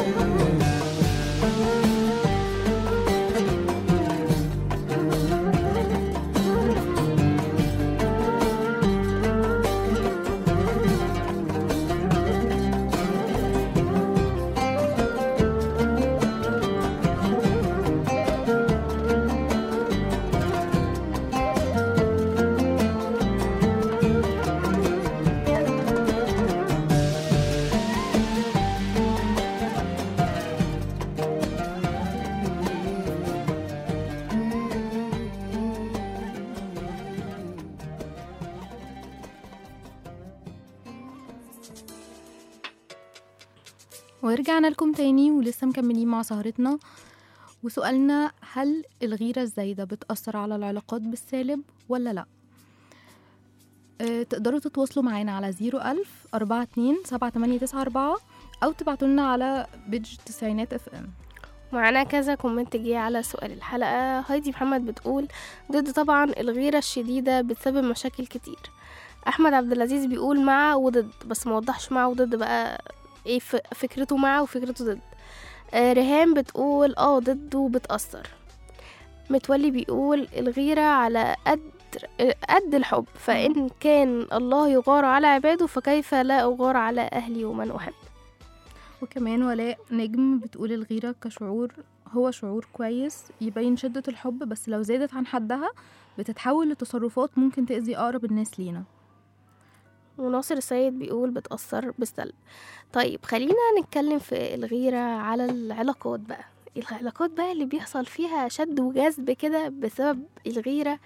ورجعنا لكم تاني ولسه مكملين مع سهرتنا وسؤالنا هل الغيرة الزايدة بتأثر على العلاقات بالسالب ولا لأ؟ أه تقدروا تتواصلوا معانا على 01000 42 7894 أو تبعتوا لنا على بيج تسعينات اف ام معانا كذا كومنت جه على سؤال الحلقة هايدي محمد بتقول ضد طبعا الغيرة الشديدة بتسبب مشاكل كتير أحمد عبد العزيز بيقول مع وضد بس موضحش مع وضد بقى ايه ف- فكرته مع وفكرته ضد آه ريهام بتقول اه ضد وبتأثر متولي بيقول الغيرة على قد قد الحب فإن كان الله يغار على عباده فكيف لا أغار على أهلي ومن أحب وكمان ولاء نجم بتقول الغيرة كشعور هو شعور كويس يبين شدة الحب بس لو زادت عن حدها بتتحول لتصرفات ممكن تأذي أقرب الناس لينا وناصر السيد بيقول بتأثر بالسلب طيب خلينا نتكلم في الغيرة على العلاقات بقى العلاقات بقى اللي بيحصل فيها شد وجذب كده بسبب الغيرة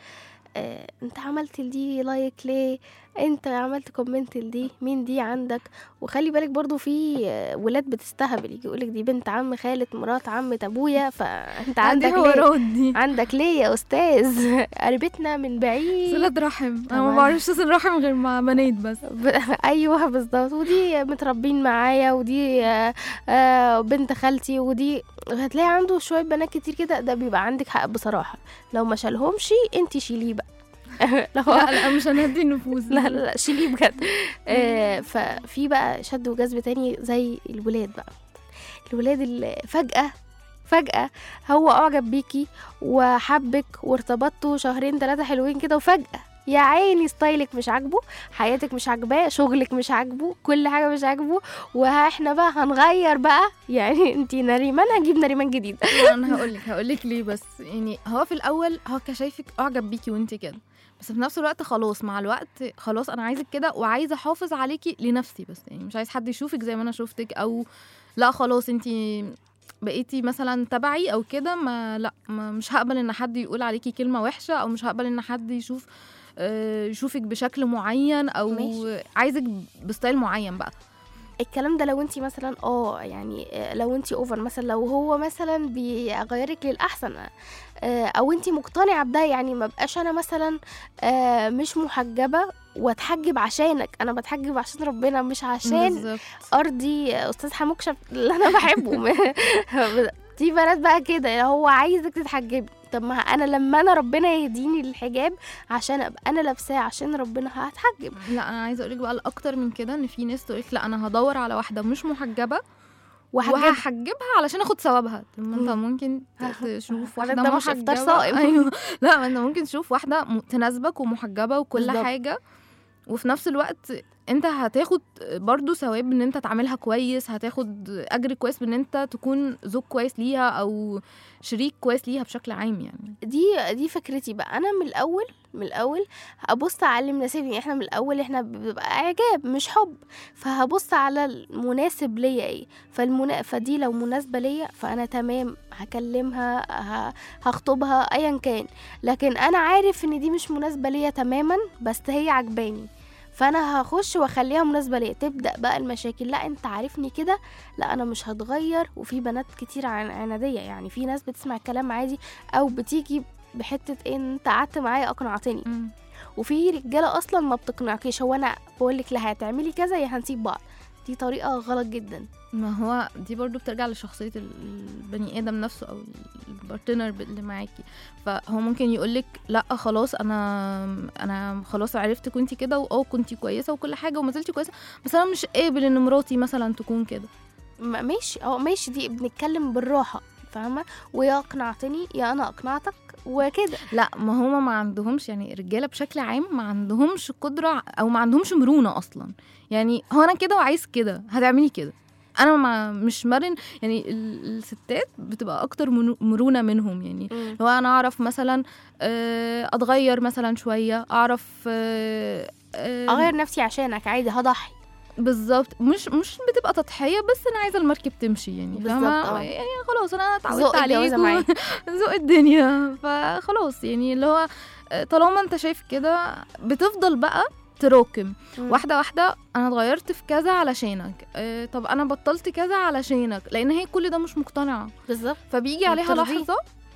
آه انت عملت لدي لايك ليه انت عملت كومنت لدي مين دي عندك وخلي بالك برضو في آه، ولاد بتستهبل يجي يقولك دي بنت عم خالة مرات عمة ابويا فانت عندك عندي ليه حوارات دي عندك ليه يا استاذ قريبتنا من بعيد صلة رحم انا ما تمام. بعرفش اصل رحم غير مع بنات بس ب... ايوه بالظبط ودي متربين معايا ودي آه، آه، بنت خالتي ودي هتلاقي عنده شويه بنات كتير كده ده بيبقى عندك حق بصراحه لو ما شالهمش انت شيليه بقى لو لا لا مش هنهدي النفوس لا لا لا شيليه بجد آه، ففي بقى شد وجذب تاني زي الولاد بقى الولاد اللي فجأة فجأة هو أعجب بيكي وحبك وارتبطتوا شهرين ثلاثة حلوين كده وفجأة يا عيني ستايلك مش عاجبه حياتك مش عاجباه شغلك مش عاجبه كل حاجة مش عاجبه واحنا بقى هنغير بقى يعني انتي نريمان هنجيب نريمان جديد لا، انا هقول لك هقول لك ليه بس يعني هو في الاول هو كان شايفك اعجب بيكي وانت كده بس في نفس الوقت خلاص مع الوقت خلاص انا عايزك كده وعايزه احافظ عليكي لنفسي بس يعني مش عايز حد يشوفك زي ما انا شفتك او لا خلاص انت بقيتي مثلا تبعي او كده ما لا ما مش هقبل ان حد يقول عليكي كلمه وحشه او مش هقبل ان حد يشوف آه، يشوفك بشكل معين او ماشي. عايزك بستايل معين بقى الكلام ده لو انت مثلا اه يعني آه، لو انت اوفر مثلا لو هو مثلا بيغيرك للاحسن آه، او انت مقتنعه بده يعني ما بقاش انا مثلا آه، مش محجبه واتحجب عشانك انا بتحجب عشان ربنا مش عشان بالظبط. ارضي استاذ حموك شف اللي انا بحبه دي بنات بقى كده هو عايزك تتحجبي طب ما انا لما انا ربنا يهديني للحجاب عشان ابقى انا لابساه عشان ربنا هتحجب لا انا عايزه اقول لك بقى الاكتر من كده ان في ناس تقول لا انا هدور على واحده مش محجبه وهحجب وهحجبها علشان اخد ثوابها طب ما انت ممكن ت- تشوف حضرتك واحده ده مش إفطار محجبه صائم. ايوه لا ما انت ممكن تشوف واحده م- تناسبك ومحجبه وكل بالظبط. حاجه وفي نفس الوقت انت هتاخد برضو ثواب ان انت تعاملها كويس هتاخد اجر كويس بان انت تكون زوج كويس ليها او شريك كويس ليها بشكل عام يعني دي دي فكرتي بقى انا من الاول من الاول هبص اعلم ناسبني احنا من الاول احنا بيبقى اعجاب مش حب فهبص على المناسب ليا ايه فالمنا... فدي لو مناسبه ليا فانا تمام هكلمها ه... هخطبها ايا كان لكن انا عارف ان دي مش مناسبه ليا تماما بس هي عجباني فانا هخش واخليها مناسبه ليا تبدا بقى المشاكل لا انت عارفني كده لا انا مش هتغير وفي بنات كتير عن عناديه يعني في ناس بتسمع الكلام عادي او بتيجي بحته إيه ان انت قعدت معايا اقنعتني وفي رجاله اصلا ما بتقنعكيش هو انا بقول لك لا هتعملي كذا يا هنسيب بعض دي طريقه غلط جدا ما هو دي برضو بترجع لشخصية ال- البني آدم نفسه أو البارتنر اللي معاكي فهو ممكن يقولك لا خلاص أنا أنا خلاص عرفتك وانتي كده واه كنتي كويسة وكل حاجة وما زلتي كويسة بس أنا مش قابل إن مراتي مثلا تكون كده ما- ماشي اه ماشي دي بنتكلم بالراحه فاهمه ويا اقنعتني يا انا اقنعتك وكده لا ما هما ما عندهمش يعني الرجالة بشكل عام ما عندهمش قدرة أو ما عندهمش مرونة أصلا يعني هو أنا كده وعايز كده هتعملي كده انا ما مش مرن يعني ال- الستات بتبقى اكتر منو- مرونه منهم يعني مم. لو انا اعرف مثلا آه، اتغير مثلا شويه اعرف آه، آه، اغير نفسي عشانك عادي هضحي بالظبط مش مش بتبقى تضحيه بس انا عايزه المركب تمشي يعني بالظبط، فاهمه اه. يعني خلاص انا اتعودت ذوق عليك الجوازة و- معاك. ذوق الدنيا فخلاص يعني اللي هو آه، طالما انت شايف كده بتفضل بقى تراكم مم. واحده واحده انا اتغيرت في كذا علشانك آه، طب انا بطلت كذا علشانك لان هي كل ده مش مقتنعه بالظبط فبيجي عليها بترضيه. لحظه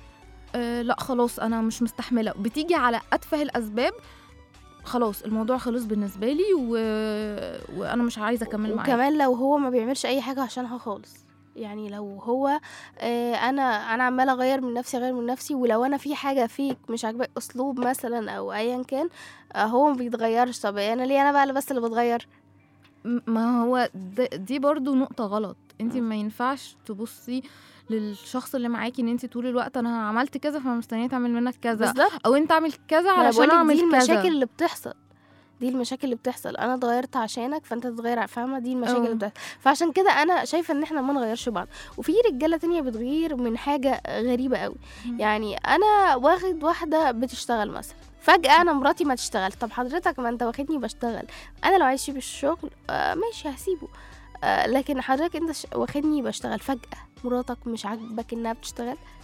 آه لا خلاص انا مش مستحمله بتيجي على اتفه الاسباب خلاص الموضوع خلص بالنسبه لي و... وانا مش عايزه اكمل معاه وكمان لو هو ما بيعملش اي حاجه عشانها خالص يعني لو هو آه انا انا عماله اغير من نفسي اغير من نفسي ولو انا في حاجه فيك مش عاجباك اسلوب مثلا او ايا كان آه هو ما بيتغيرش طب انا ليه انا بقى اللي بس اللي بتغير م- ما هو د- دي برضو نقطه غلط انت ما ينفعش تبصي للشخص اللي معاكي ان انت طول الوقت انا عملت كذا فانا مستنيه تعمل منك كذا بالظبط او انت عامل كذا ما أنا علشان بقولك اعمل دي كذا المشاكل اللي بتحصل دي المشاكل اللي بتحصل انا اتغيرت عشانك فانت تتغير فاهمه دي المشاكل اه. اللي بتحصل فعشان كده انا شايفه ان احنا ما نغيرش بعض وفي رجاله تانية بتغير من حاجه غريبه قوي يعني انا واخد واحده بتشتغل مثلا فجأة أنا مراتي ما تشتغل طب حضرتك ما أنت واخدني بشتغل أنا لو عايز أسيب الشغل آه ماشي هسيبه آه لكن حضرتك أنت ش- واخدني بشتغل فجأة مراتك مش عاجبك إنها بتشتغل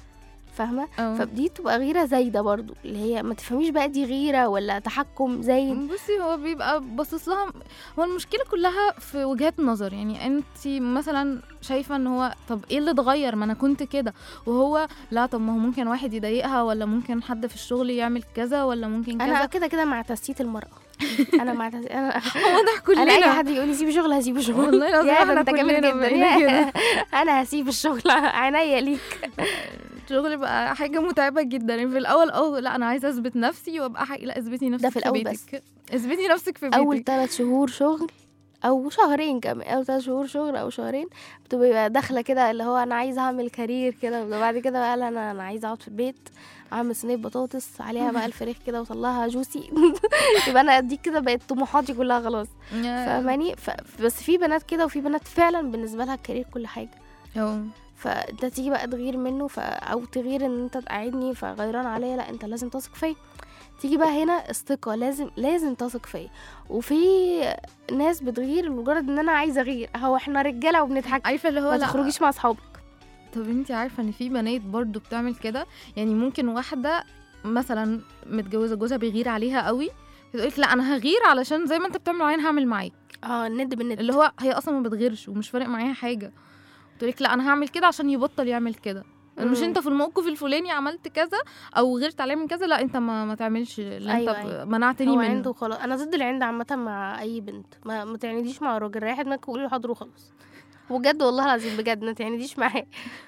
فاهمه أو. فدي تبقى غيره زايده برضو اللي هي ما تفهميش بقى دي غيره ولا تحكم زايد بصي هو بيبقى باصص لها هو المشكله كلها في وجهات نظر يعني انت مثلا شايفه ان هو طب ايه اللي اتغير ما انا كنت كده وهو لا طب ما هو ممكن واحد يضايقها ولا ممكن حد في الشغل يعمل كذا ولا ممكن كذا انا كده كده مع تسييت المراه انا مع تسييت انا واضح كلنا انا اي حد يقول لي سيبي شغل هسيب الشغل والله العظيم يا ده احنا انت جامد كلنا جدا بقينا يا كده. انا هسيب الشغل عينيا ليك الشغل بقى حاجه متعبه جدا يعني في الاول اه لا انا عايزه اثبت نفسي وابقى حقيقة لا اثبتي نفسك في الأول بس. بيتك اثبتي نفسك في بيتك اول ثلاث شهور شغل او شهرين كمان او ثلاث شهور شغل او شهرين بتبقى داخله كده اللي هو انا عايزه اعمل كارير كده وبعد كده بقى لا انا انا عايزه اقعد في البيت اعمل صينيه بطاطس عليها بقى الفراخ كده واطلعها جوسي يبقى انا دي كده بقت طموحاتي كلها خلاص فاهماني ف- بس في بنات كده وفي بنات فعلا بالنسبه لها الكارير كل حاجه اه فانت تيجي بقى تغير منه ف... او تغير ان انت تقعدني فغيران عليا لا انت لازم تثق فيا تيجي بقى هنا الثقة لازم لازم تثق فيا وفي ناس بتغير لمجرد ان انا عايزة اغير هو احنا رجالة وبنتحكم عارفه اللي هو ما لا تخرجيش مع اصحابك طب انت عارفه ان في بنات برضو بتعمل كده يعني ممكن واحده مثلا متجوزه جوزها بيغير عليها قوي تقولك لا انا هغير علشان زي ما انت بتعمل معايا انا هعمل معاك اه الند بالند اللي هو هي اصلا ما بتغيرش ومش فارق معاها حاجه تقولك لا انا هعمل كده عشان يبطل يعمل كده مش مم. انت في الموقف الفلاني عملت كذا او غيرت عليه من كذا لا انت ما, ما تعملش اللي أيوة، انت أيوة. منعتني هو منه عنده خلاص انا ضد العند عامة مع اي بنت ما, ما تعنديش مع الراجل ريحي دماغك وقولي له حاضر وخلاص بجد والله العظيم بجد ما تعنديش معاه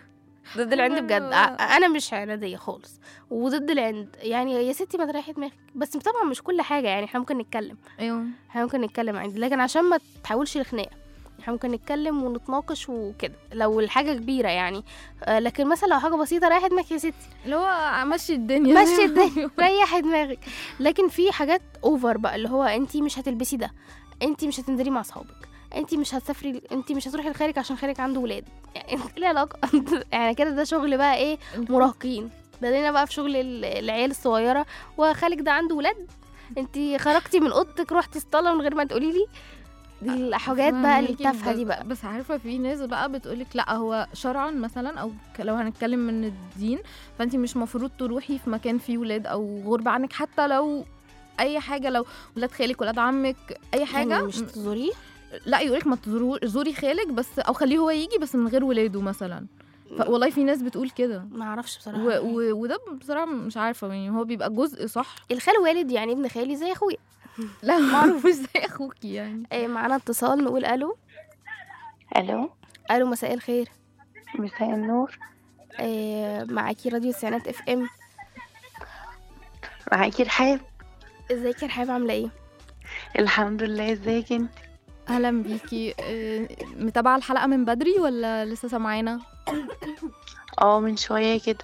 ضد العند بجد ع- انا مش عناديه خالص وضد العند يعني يا ستي ما تريحي دماغك بس طبعا مش كل حاجه يعني احنا ممكن نتكلم ايوه احنا ممكن نتكلم عندي لكن عشان ما تحولش لخناقه احنا ممكن نتكلم ونتناقش وكده لو الحاجه كبيره يعني آه، لكن مثلا لو حاجه بسيطه ريحي دماغك يا ستي اللي هو مشي الدنيا مشي الدنيا ريحي دماغك لكن في حاجات اوفر بقى اللي هو انت مش هتلبسي ده انت مش هتنزلي مع اصحابك انت مش هتسافري انت مش هتروحي الخارج عشان خارج عنده ولاد يعني انت ليه علاقه يعني كده ده شغل بقى ايه مراهقين بدينا بقى في شغل ال- العيال الصغيره وخالك ده عنده ولاد انت خرجتي من اوضتك رحتي الصاله من غير ما تقولي لي دي الحاجات بقى فاهماكي، التافهه بس- دي بقى بس عارفه في ناس بقى بتقولك لا هو شرعا مثلا او ك- لو هنتكلم من الدين فانت مش مفروض تروحي في مكان فيه ولاد او غربة عنك حتى لو اي حاجه لو ولاد خالك ولاد عمك اي حاجه يعني مش تزوريه لا يقولك ما تزورو- زوري خالك بس او خليه هو يجي بس من غير ولاده مثلا ف- والله في ناس بتقول كده ما اعرفش بصراحه و- و- وده بصراحه مش عارفه يعني هو بيبقى جزء صح الخال والد يعني ابن خالي زي اخويا لا معروف مش زي اخوكي يعني إيه معانا اتصال نقول الو الو الو مساء الخير مساء النور إيه معاكي راديو السينات اف ام معاكي رحاب ازيك يا رحاب عامله ايه الحمد لله ازيك انت اهلا بيكي آه، متابعه الحلقه من بدري ولا لسه سامعانا اه من شويه كده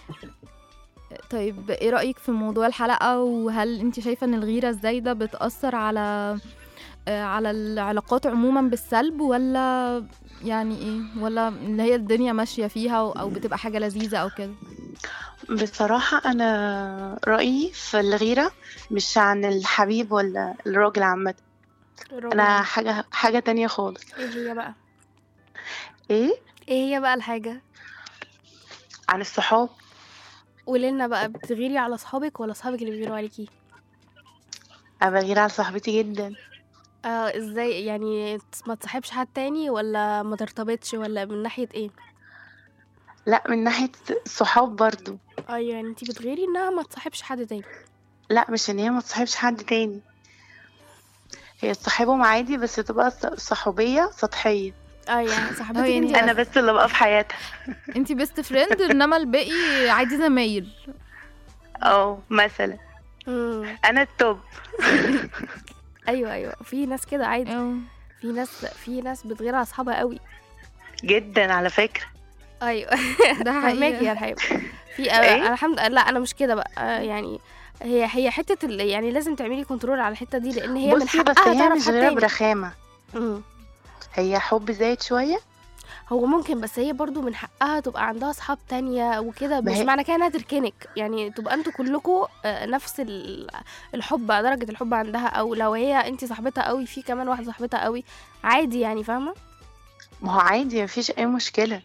طيب ايه رايك في موضوع الحلقه وهل انت شايفه ان الغيره الزايده بتاثر على آه، على العلاقات عموما بالسلب ولا يعني ايه ولا اللي هي الدنيا ماشيه فيها او بتبقى حاجه لذيذه او كده بصراحه انا رايي في الغيره مش عن الحبيب ولا الراجل عامه انا حاجه حاجه تانية خالص ايه هي بقى ايه ايه هي بقى الحاجه عن الصحاب قولي لنا بقى بتغيري على اصحابك ولا اصحابك اللي بيغيروا عليكي انا بغير على صاحبتي جدا اه ازاي يعني ما تصاحبش حد تاني ولا ما ترتبطش ولا من ناحيه ايه لا من ناحيه الصحاب برضو ايوه يعني انتي بتغيري انها ما تصاحبش حد تاني لا مش ان هي ما تصاحبش حد تاني هي تصاحبهم عادي بس تبقى ص- صحوبيه سطحيه اه يعني صاحبتك اه يعني انت انا بس اللي بقى في حياتها انت بيست فريند انما الباقي عادي زمايل اه مثلا مم. انا التوب ايوه ايوه في ناس كده عادي اه في ناس في ناس بتغير على اصحابها قوي جدا على فكره ايوه ده فهماكي حقيقي يا رحاب في ايه؟ انا الحمد لا انا مش كده بقى آه، يعني هي هي حته ال- يعني لازم تعملي كنترول على الحته دي لان هي من بصي بس حقها هي تعرف مش حد غيرها تاني برخامه مم. هي حب زايد شويه هو ممكن بس هي برضو من حقها تبقى عندها اصحاب تانية وكده ما مش هي- معنى كده انها تركنك يعني تبقى انتوا كلكم نفس ال- الحب درجة الحب عندها او لو هي انت صاحبتها قوي في كمان واحدة صاحبتها قوي عادي يعني فاهمة ما هو عادي مفيش اي مشكله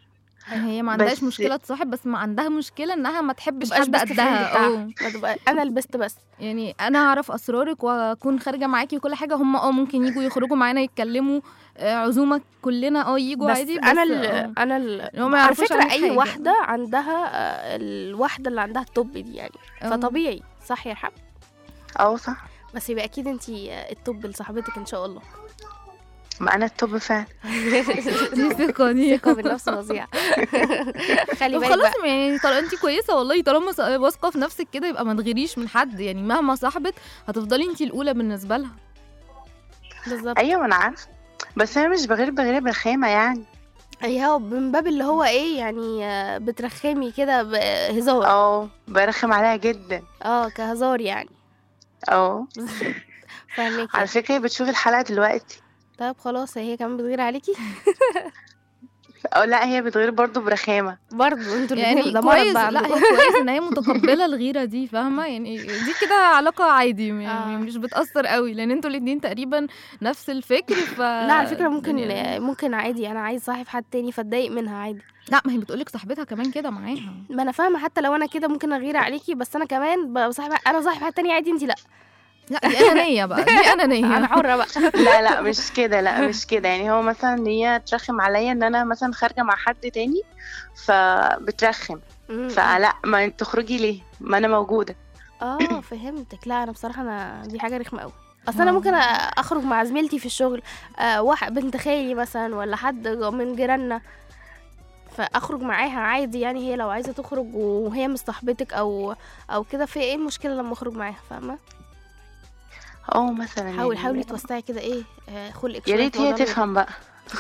هي ما عندهاش بس- مشكله تصاحب بس ما عندها مشكله انها ما تحبش متبقاش حد best friend قدها بتاعها. اه ما تبقى انا البست بس يعني انا اعرف اسرارك واكون خارجه معاكي وكل حاجه هم اه ممكن يجوا يخرجوا معانا يتكلموا آه، عزومه كلنا اه يجوا بس عادي بس انا ال آه. انا ال إن هم ما على يعرفوش فكره عنك اي حاجة. واحده عندها آه، الواحده اللي عندها التوب دي يعني آه. فطبيعي صح يا حب اه صح بس يبقى اكيد انت التوب لصاحبتك ان شاء الله ما انا التوب فعلا دي ثقه دي ثقه بالنفس فظيعه خلي طب بالك خلاص بقى يعني طالما انت كويسه والله طالما س- واثقه في نفسك كده يبقى ما تغيريش من حد يعني مهما صاحبت هتفضلي انت الاولى بالنسبه لها بالظبط ايوه ما انا عارفه بس انا مش بغير بغير بالخامه يعني ايوه من باب اللي هو ايه يعني آه، بترخمي كده بهزار اه برخم عليها جدا اه كهزار يعني اه فاهمك على فكره هي بتشوف الحلقه دلوقتي طيب خلاص هي كمان بتغير عليكي اه لا هي بتغير برضو برخامه برضه انتوا يعني الاتنين ده مرض كويس بقى لا عندكم. هي كويس ان هي متقبله الغيره دي فاهمه يعني دي كده علاقه عادي يعني آه. مش بتاثر قوي لان انتوا الاتنين تقريبا نفس الفكر ف لا على فكره ممكن يعني- ممكن عادي انا عايز صاحب حد تاني فاتضايق منها عادي لا ما هي بتقولك صاحبتها كمان كده معاها ما انا فاهمه حتى لو انا كده ممكن اغير عليكي بس انا كمان بصاحب انا صاحب حد تاني عادي انت لا لا دي انانيه بقى دي انانيه انا حره بقى لا لا مش كده لا مش كده يعني هو مثلا هي ترخم عليا ان انا مثلا خارجه مع حد تاني فبترخم مم. فلا ما انت تخرجي ليه ما انا موجوده اه فهمتك لا انا بصراحه انا دي حاجه رخمه قوي اصل انا آه. ممكن أ- اخرج مع زميلتي في الشغل آه واحد بنت خالي مثلا ولا حد من جيراننا فاخرج معاها عادي يعني هي لو عايزه تخرج وهي مش صاحبتك او او كده في ايه المشكله لما اخرج معاها فاهمه اه مثلا حاول يعني حاولي توسعي كده ايه آه خلقك يا شوية ريت في هي موضوع تفهم بقى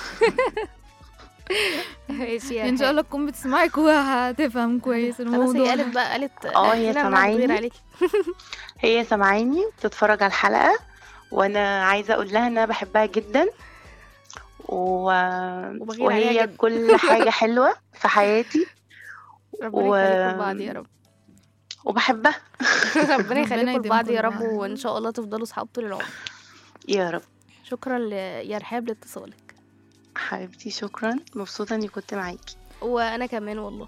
ماشي يا ان شاء حاجة. الله تكون بتسمعك وهتفهم كويس خلاص هي الموضوع قالت بقى قالت اه، هي احنا سامعاني. بنغير عليكي هي سامعاني بتتفرج على الحلقه وانا عايزه اقول لها ان انا بحبها جدا و... وبغير عليها وهي جدا. كل حاجه حلوه في حياتي ربنا و- يخليكم لبعض يا رب وبحبها ربنا يخليكم يديمكم لبعض يا رب لبعض. وان شاء الله تفضلوا صحاب طول العمر يا رب شكرا ل... يا رحاب لاتصالك حبيبتي شكرا مبسوطه اني كنت معاكي وانا كمان والله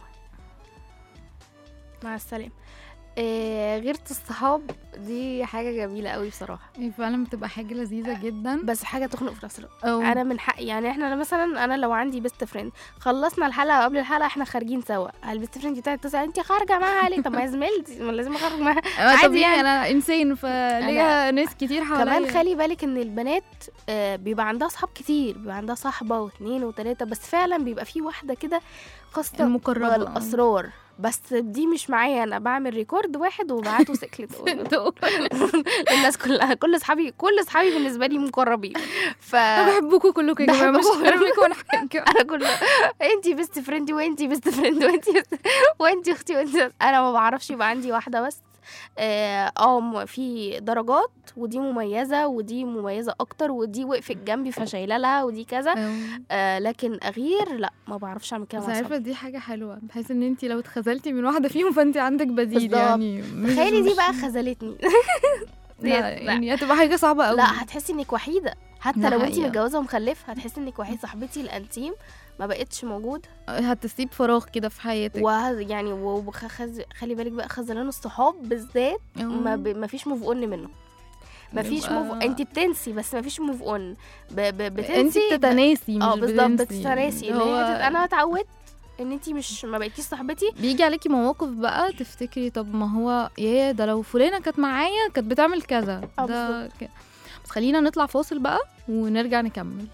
مع السلامه آه غيرة الصحاب دي حاجة جميلة قوي بصراحة هي فعلا بتبقى حاجه لذيذه جدا بس حاجة تخنق في نفس الوقت أو انا من حقي يعني احنا مثلا انا لو عندي بيست فريند خلصنا الحلقه قبل الحلقه احنا خارجين سوا البيست فريند بتاعتي تسال انت خارجه معاها ليه طب ما هي زميلتي ما لازم اخرج معاها عادي عادي طبيعي يعني. انا انسان فليا ناس كتير حواليا كمان خلي بالك ان البنات آه، بيبقى عندها صحاب كتير بيبقى عندها صاحبه واثنين وثلاثه بس فعلا بيبقى في واحده كده خاصه المقربة. الاسرار بس دي مش معايا انا بعمل ريكورد واحد وبعته سكلت الناس كلها كل اصحابي كل اصحابي بالنسبه لي مقربين ف انا بحبكم كلكم يا جماعه مش بحبكم. هرميكم ولا حاجه انا كل انتي بيست فريندي وانتي بيست فريند وانتي وانتي اختي وانتي انا ما بعرفش يبقى عندي واحده بس اه آه، م- في درجات ودي مميزه ودي مميزه اكتر ودي وقفت جنبي فشايله لها ودي كذا آه لكن اغير لا ما بعرفش اعمل كده بس مع عارفه أصحابي. دي حاجه حلوه بحيث ان انت لو اتخذلتي من واحده فيهم فانت عندك بديل بالظبط. يعني مش- تخيلي دي مش- بقى خذلتني لا لا. يعني هتبقى حاجه صعبه قوي لا هتحسي انك وحيده حتى ده لو انتي حقيقة. متجوزه ومخلفه هتحسي انك وحيده صاحبتي الانتيم ما بقتش موجوده هتسيب فراغ كده في حياتك وه... يعني وخز... خلي بالك بقى خذلان الصحاب بالذات ما, ب... ما فيش موف اون منه ما فيش موف يبقى- انت بتنسي بس ما فيش موف اون ب... ب... انت بتنسي ب- بتتناسي مش اه بالظبط بتنسي. بتتناسي اللي اللي هي هو هتبقى انا اتعودت ان انت مش ما بقيتيش صاحبتي بيجي عليكي مواقف بقى تفتكري طب ما هو يا ده لو فلانه كانت معايا كانت بتعمل كذا اه ده بالظبط. ك... بس خلينا نطلع فاصل بقى ونرجع نكمل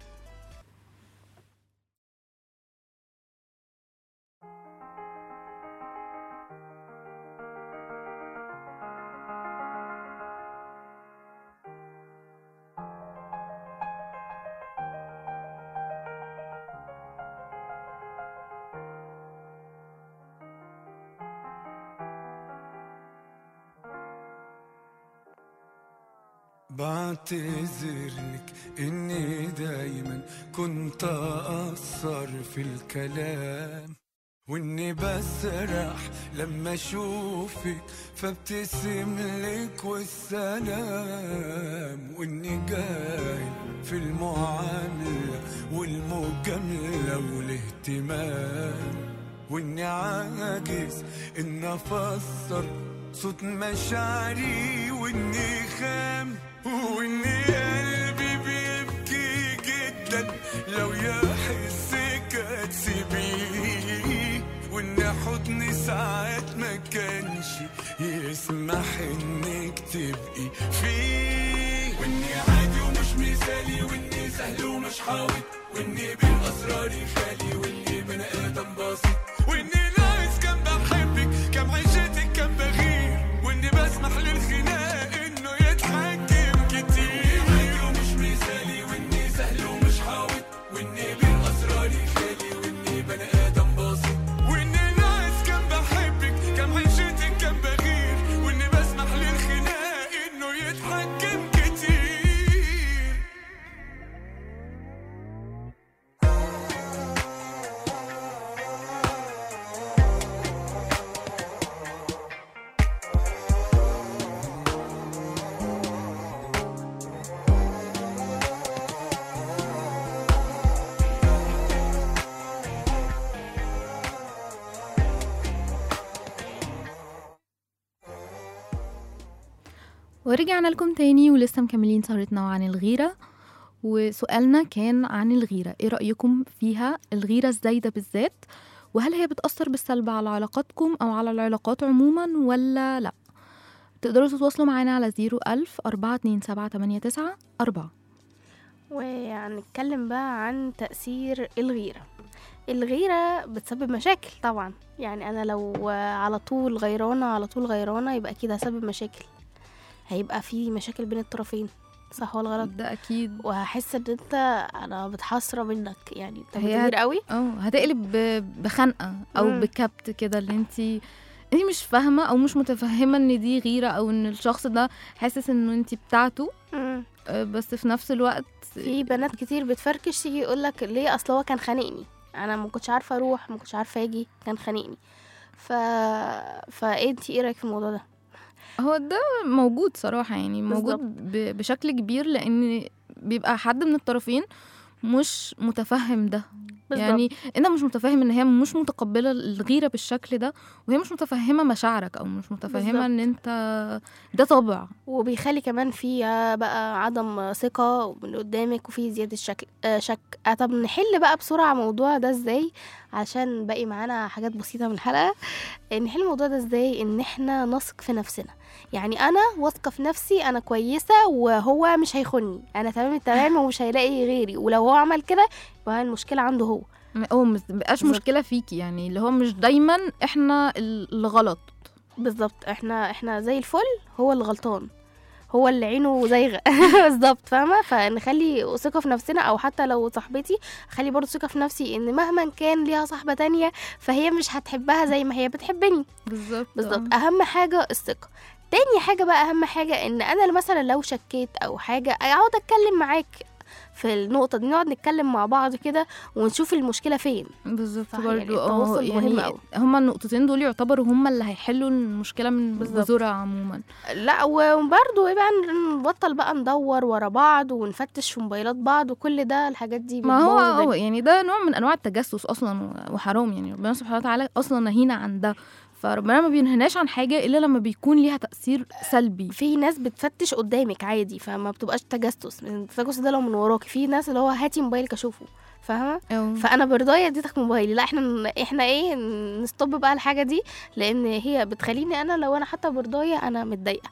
بعتذرلك اني دايما كنت اقصر في الكلام واني بسرح لما اشوفك فابتسم لك والسلام واني جاي في المعاملة والمجاملة والاهتمام واني عاجز ان افسر صوت مشاعري واني خام واني قلبي بيبكي جدا لو يحسك هتسيبيه وان حضني ساعات ما كانش يسمح انك تبقي فيه واني عادي ومش مثالي واني سهل ومش حاوط واني بالاسرار خالي واني بني ادم بسيط واني ناقص كان بحبك كم عيشتك كان بغير واني بسمح للخناق انه يتحكم كتير عادي ومش مثالي واني سهل ومش حاوط واني بالاسرار خالي واني بني ادم بسيط واني ناقص كان بحبك كم عيشتك كان بغير واني بسمح للخناق انه يتحكم كتير ورجعنا لكم تاني ولسه مكملين سهرتنا عن الغيرة وسؤالنا كان عن الغيرة ايه رأيكم فيها الغيرة الزايدة بالذات وهل هي بتأثر بالسلب على علاقاتكم أو على العلاقات عموما ولا لا تقدروا تتواصلوا معانا على زيرو ألف أربعة اتنين سبعة تمانية تسعة أربعة وهنتكلم بقى عن تأثير الغيرة الغيرة بتسبب مشاكل طبعا يعني أنا لو على طول غيرانة على طول غيرانة يبقى أكيد هسبب مشاكل هيبقى في مشاكل بين الطرفين صح ولا غلط ده أكيد وهحس ان انت انا متحسره منك يعني انت هي كبير قوي اه هتقلب ب- بخنقة أو مم. بكبت كده اللي انتي انتي مش فاهمة أو مش متفهمة ان دي غيرة أو ان الشخص ده حاسس انه انتي بتاعته مم. آه، بس في نفس الوقت في بنات كتير بتفركش يجي يقول لك ليه اصل هو كان خانقني انا ما كنتش عارفه اروح ما كنتش عارفه اجي كان خانقني ف فانتي ايه رايك في الموضوع ده هو ده موجود صراحة يعني موجود بالظبط. ب- بشكل كبير لأن بيبقى حد من الطرفين مش متفهم ده بالظبط. يعني انت مش متفاهم ان هي مش متقبله الغيره بالشكل ده وهي مش متفهمه مشاعرك او مش متفهمه بالظبط. ان انت ده طبع وبيخلي كمان في بقى عدم ثقة من قدامك وفي زيادة شك آه، شك آه، طب نحل بقى بسرعة الموضوع ده ازاي عشان باقي معانا حاجات بسيطة من الحلقة آه، نحل الموضوع ده ازاي ان احنا نثق في نفسنا يعني انا واثقة في نفسي انا كويسة وهو مش هيخوني انا تمام التمام ومش هيلاقي غيري ولو هو عمل كده يبقى المشكلة عنده هو هو مش مبقاش بالظبط. مشكله فيكي يعني اللي هو مش دايما احنا اللي غلط بالظبط احنا احنا زي الفل هو اللي غلطان هو اللي عينه زيغه بالظبط فاهمه فنخلي ثقه في نفسنا او حتى لو صاحبتي خلي برضه ثقه في نفسي ان مهما كان ليها صاحبه تانية فهي مش هتحبها زي ما هي بتحبني بالظبط بالظبط اهم حاجه الثقه تاني حاجه بقى اهم حاجه ان انا مثلا لو شكيت او حاجه اقعد اتكلم معاك في النقطه دي نقعد نتكلم مع بعض كده ونشوف المشكله فين بالظبط صح، يعني برضو اه التواصل مهم يعني أوي. هما النقطتين دول يعتبروا هما اللي هيحلوا المشكله من بالظبط. جذورها عموما لا وبرضه يبقى نبطل بقى ندور ورا بعض ونفتش في موبايلات بعض وكل ده الحاجات دي ما هو بتبوظ هو الدنيا. يعني ده نوع من انواع التجسس اصلا و- وحرام يعني ربنا سبحانه وتعالى اصلا نهينا عن ده فربنا ما بينهناش عن حاجه الا لما بيكون ليها تاثير سلبي في ناس بتفتش قدامك عادي فما بتبقاش تجسس التجسس ده لو من وراكي في ناس اللي هو هاتي موبايلك اشوفه فاهمه أو فانا برضايا اديتك موبايلي لا احنا احنا ايه نستوب بقى الحاجه دي لان هي بتخليني انا لو انا حتى برضايه انا متضايقه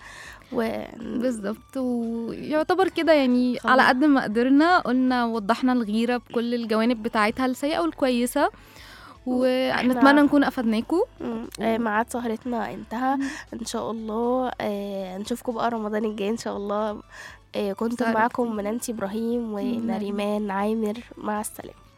و بالظبط ويعتبر كده يعني خلاص. على قد ما قدرنا قلنا وضحنا الغيره بكل الجوانب بتاعتها السيئه والكويسه ونتمنى نكون افدناكم مم. آه، ميعاد سهرتنا انتهى ان شاء الله آه، نشوفكم بقى رمضان الجاي ان شاء الله آه، كنت سهرة معاكم منانتي ابراهيم ونريمان عامر مع السلامه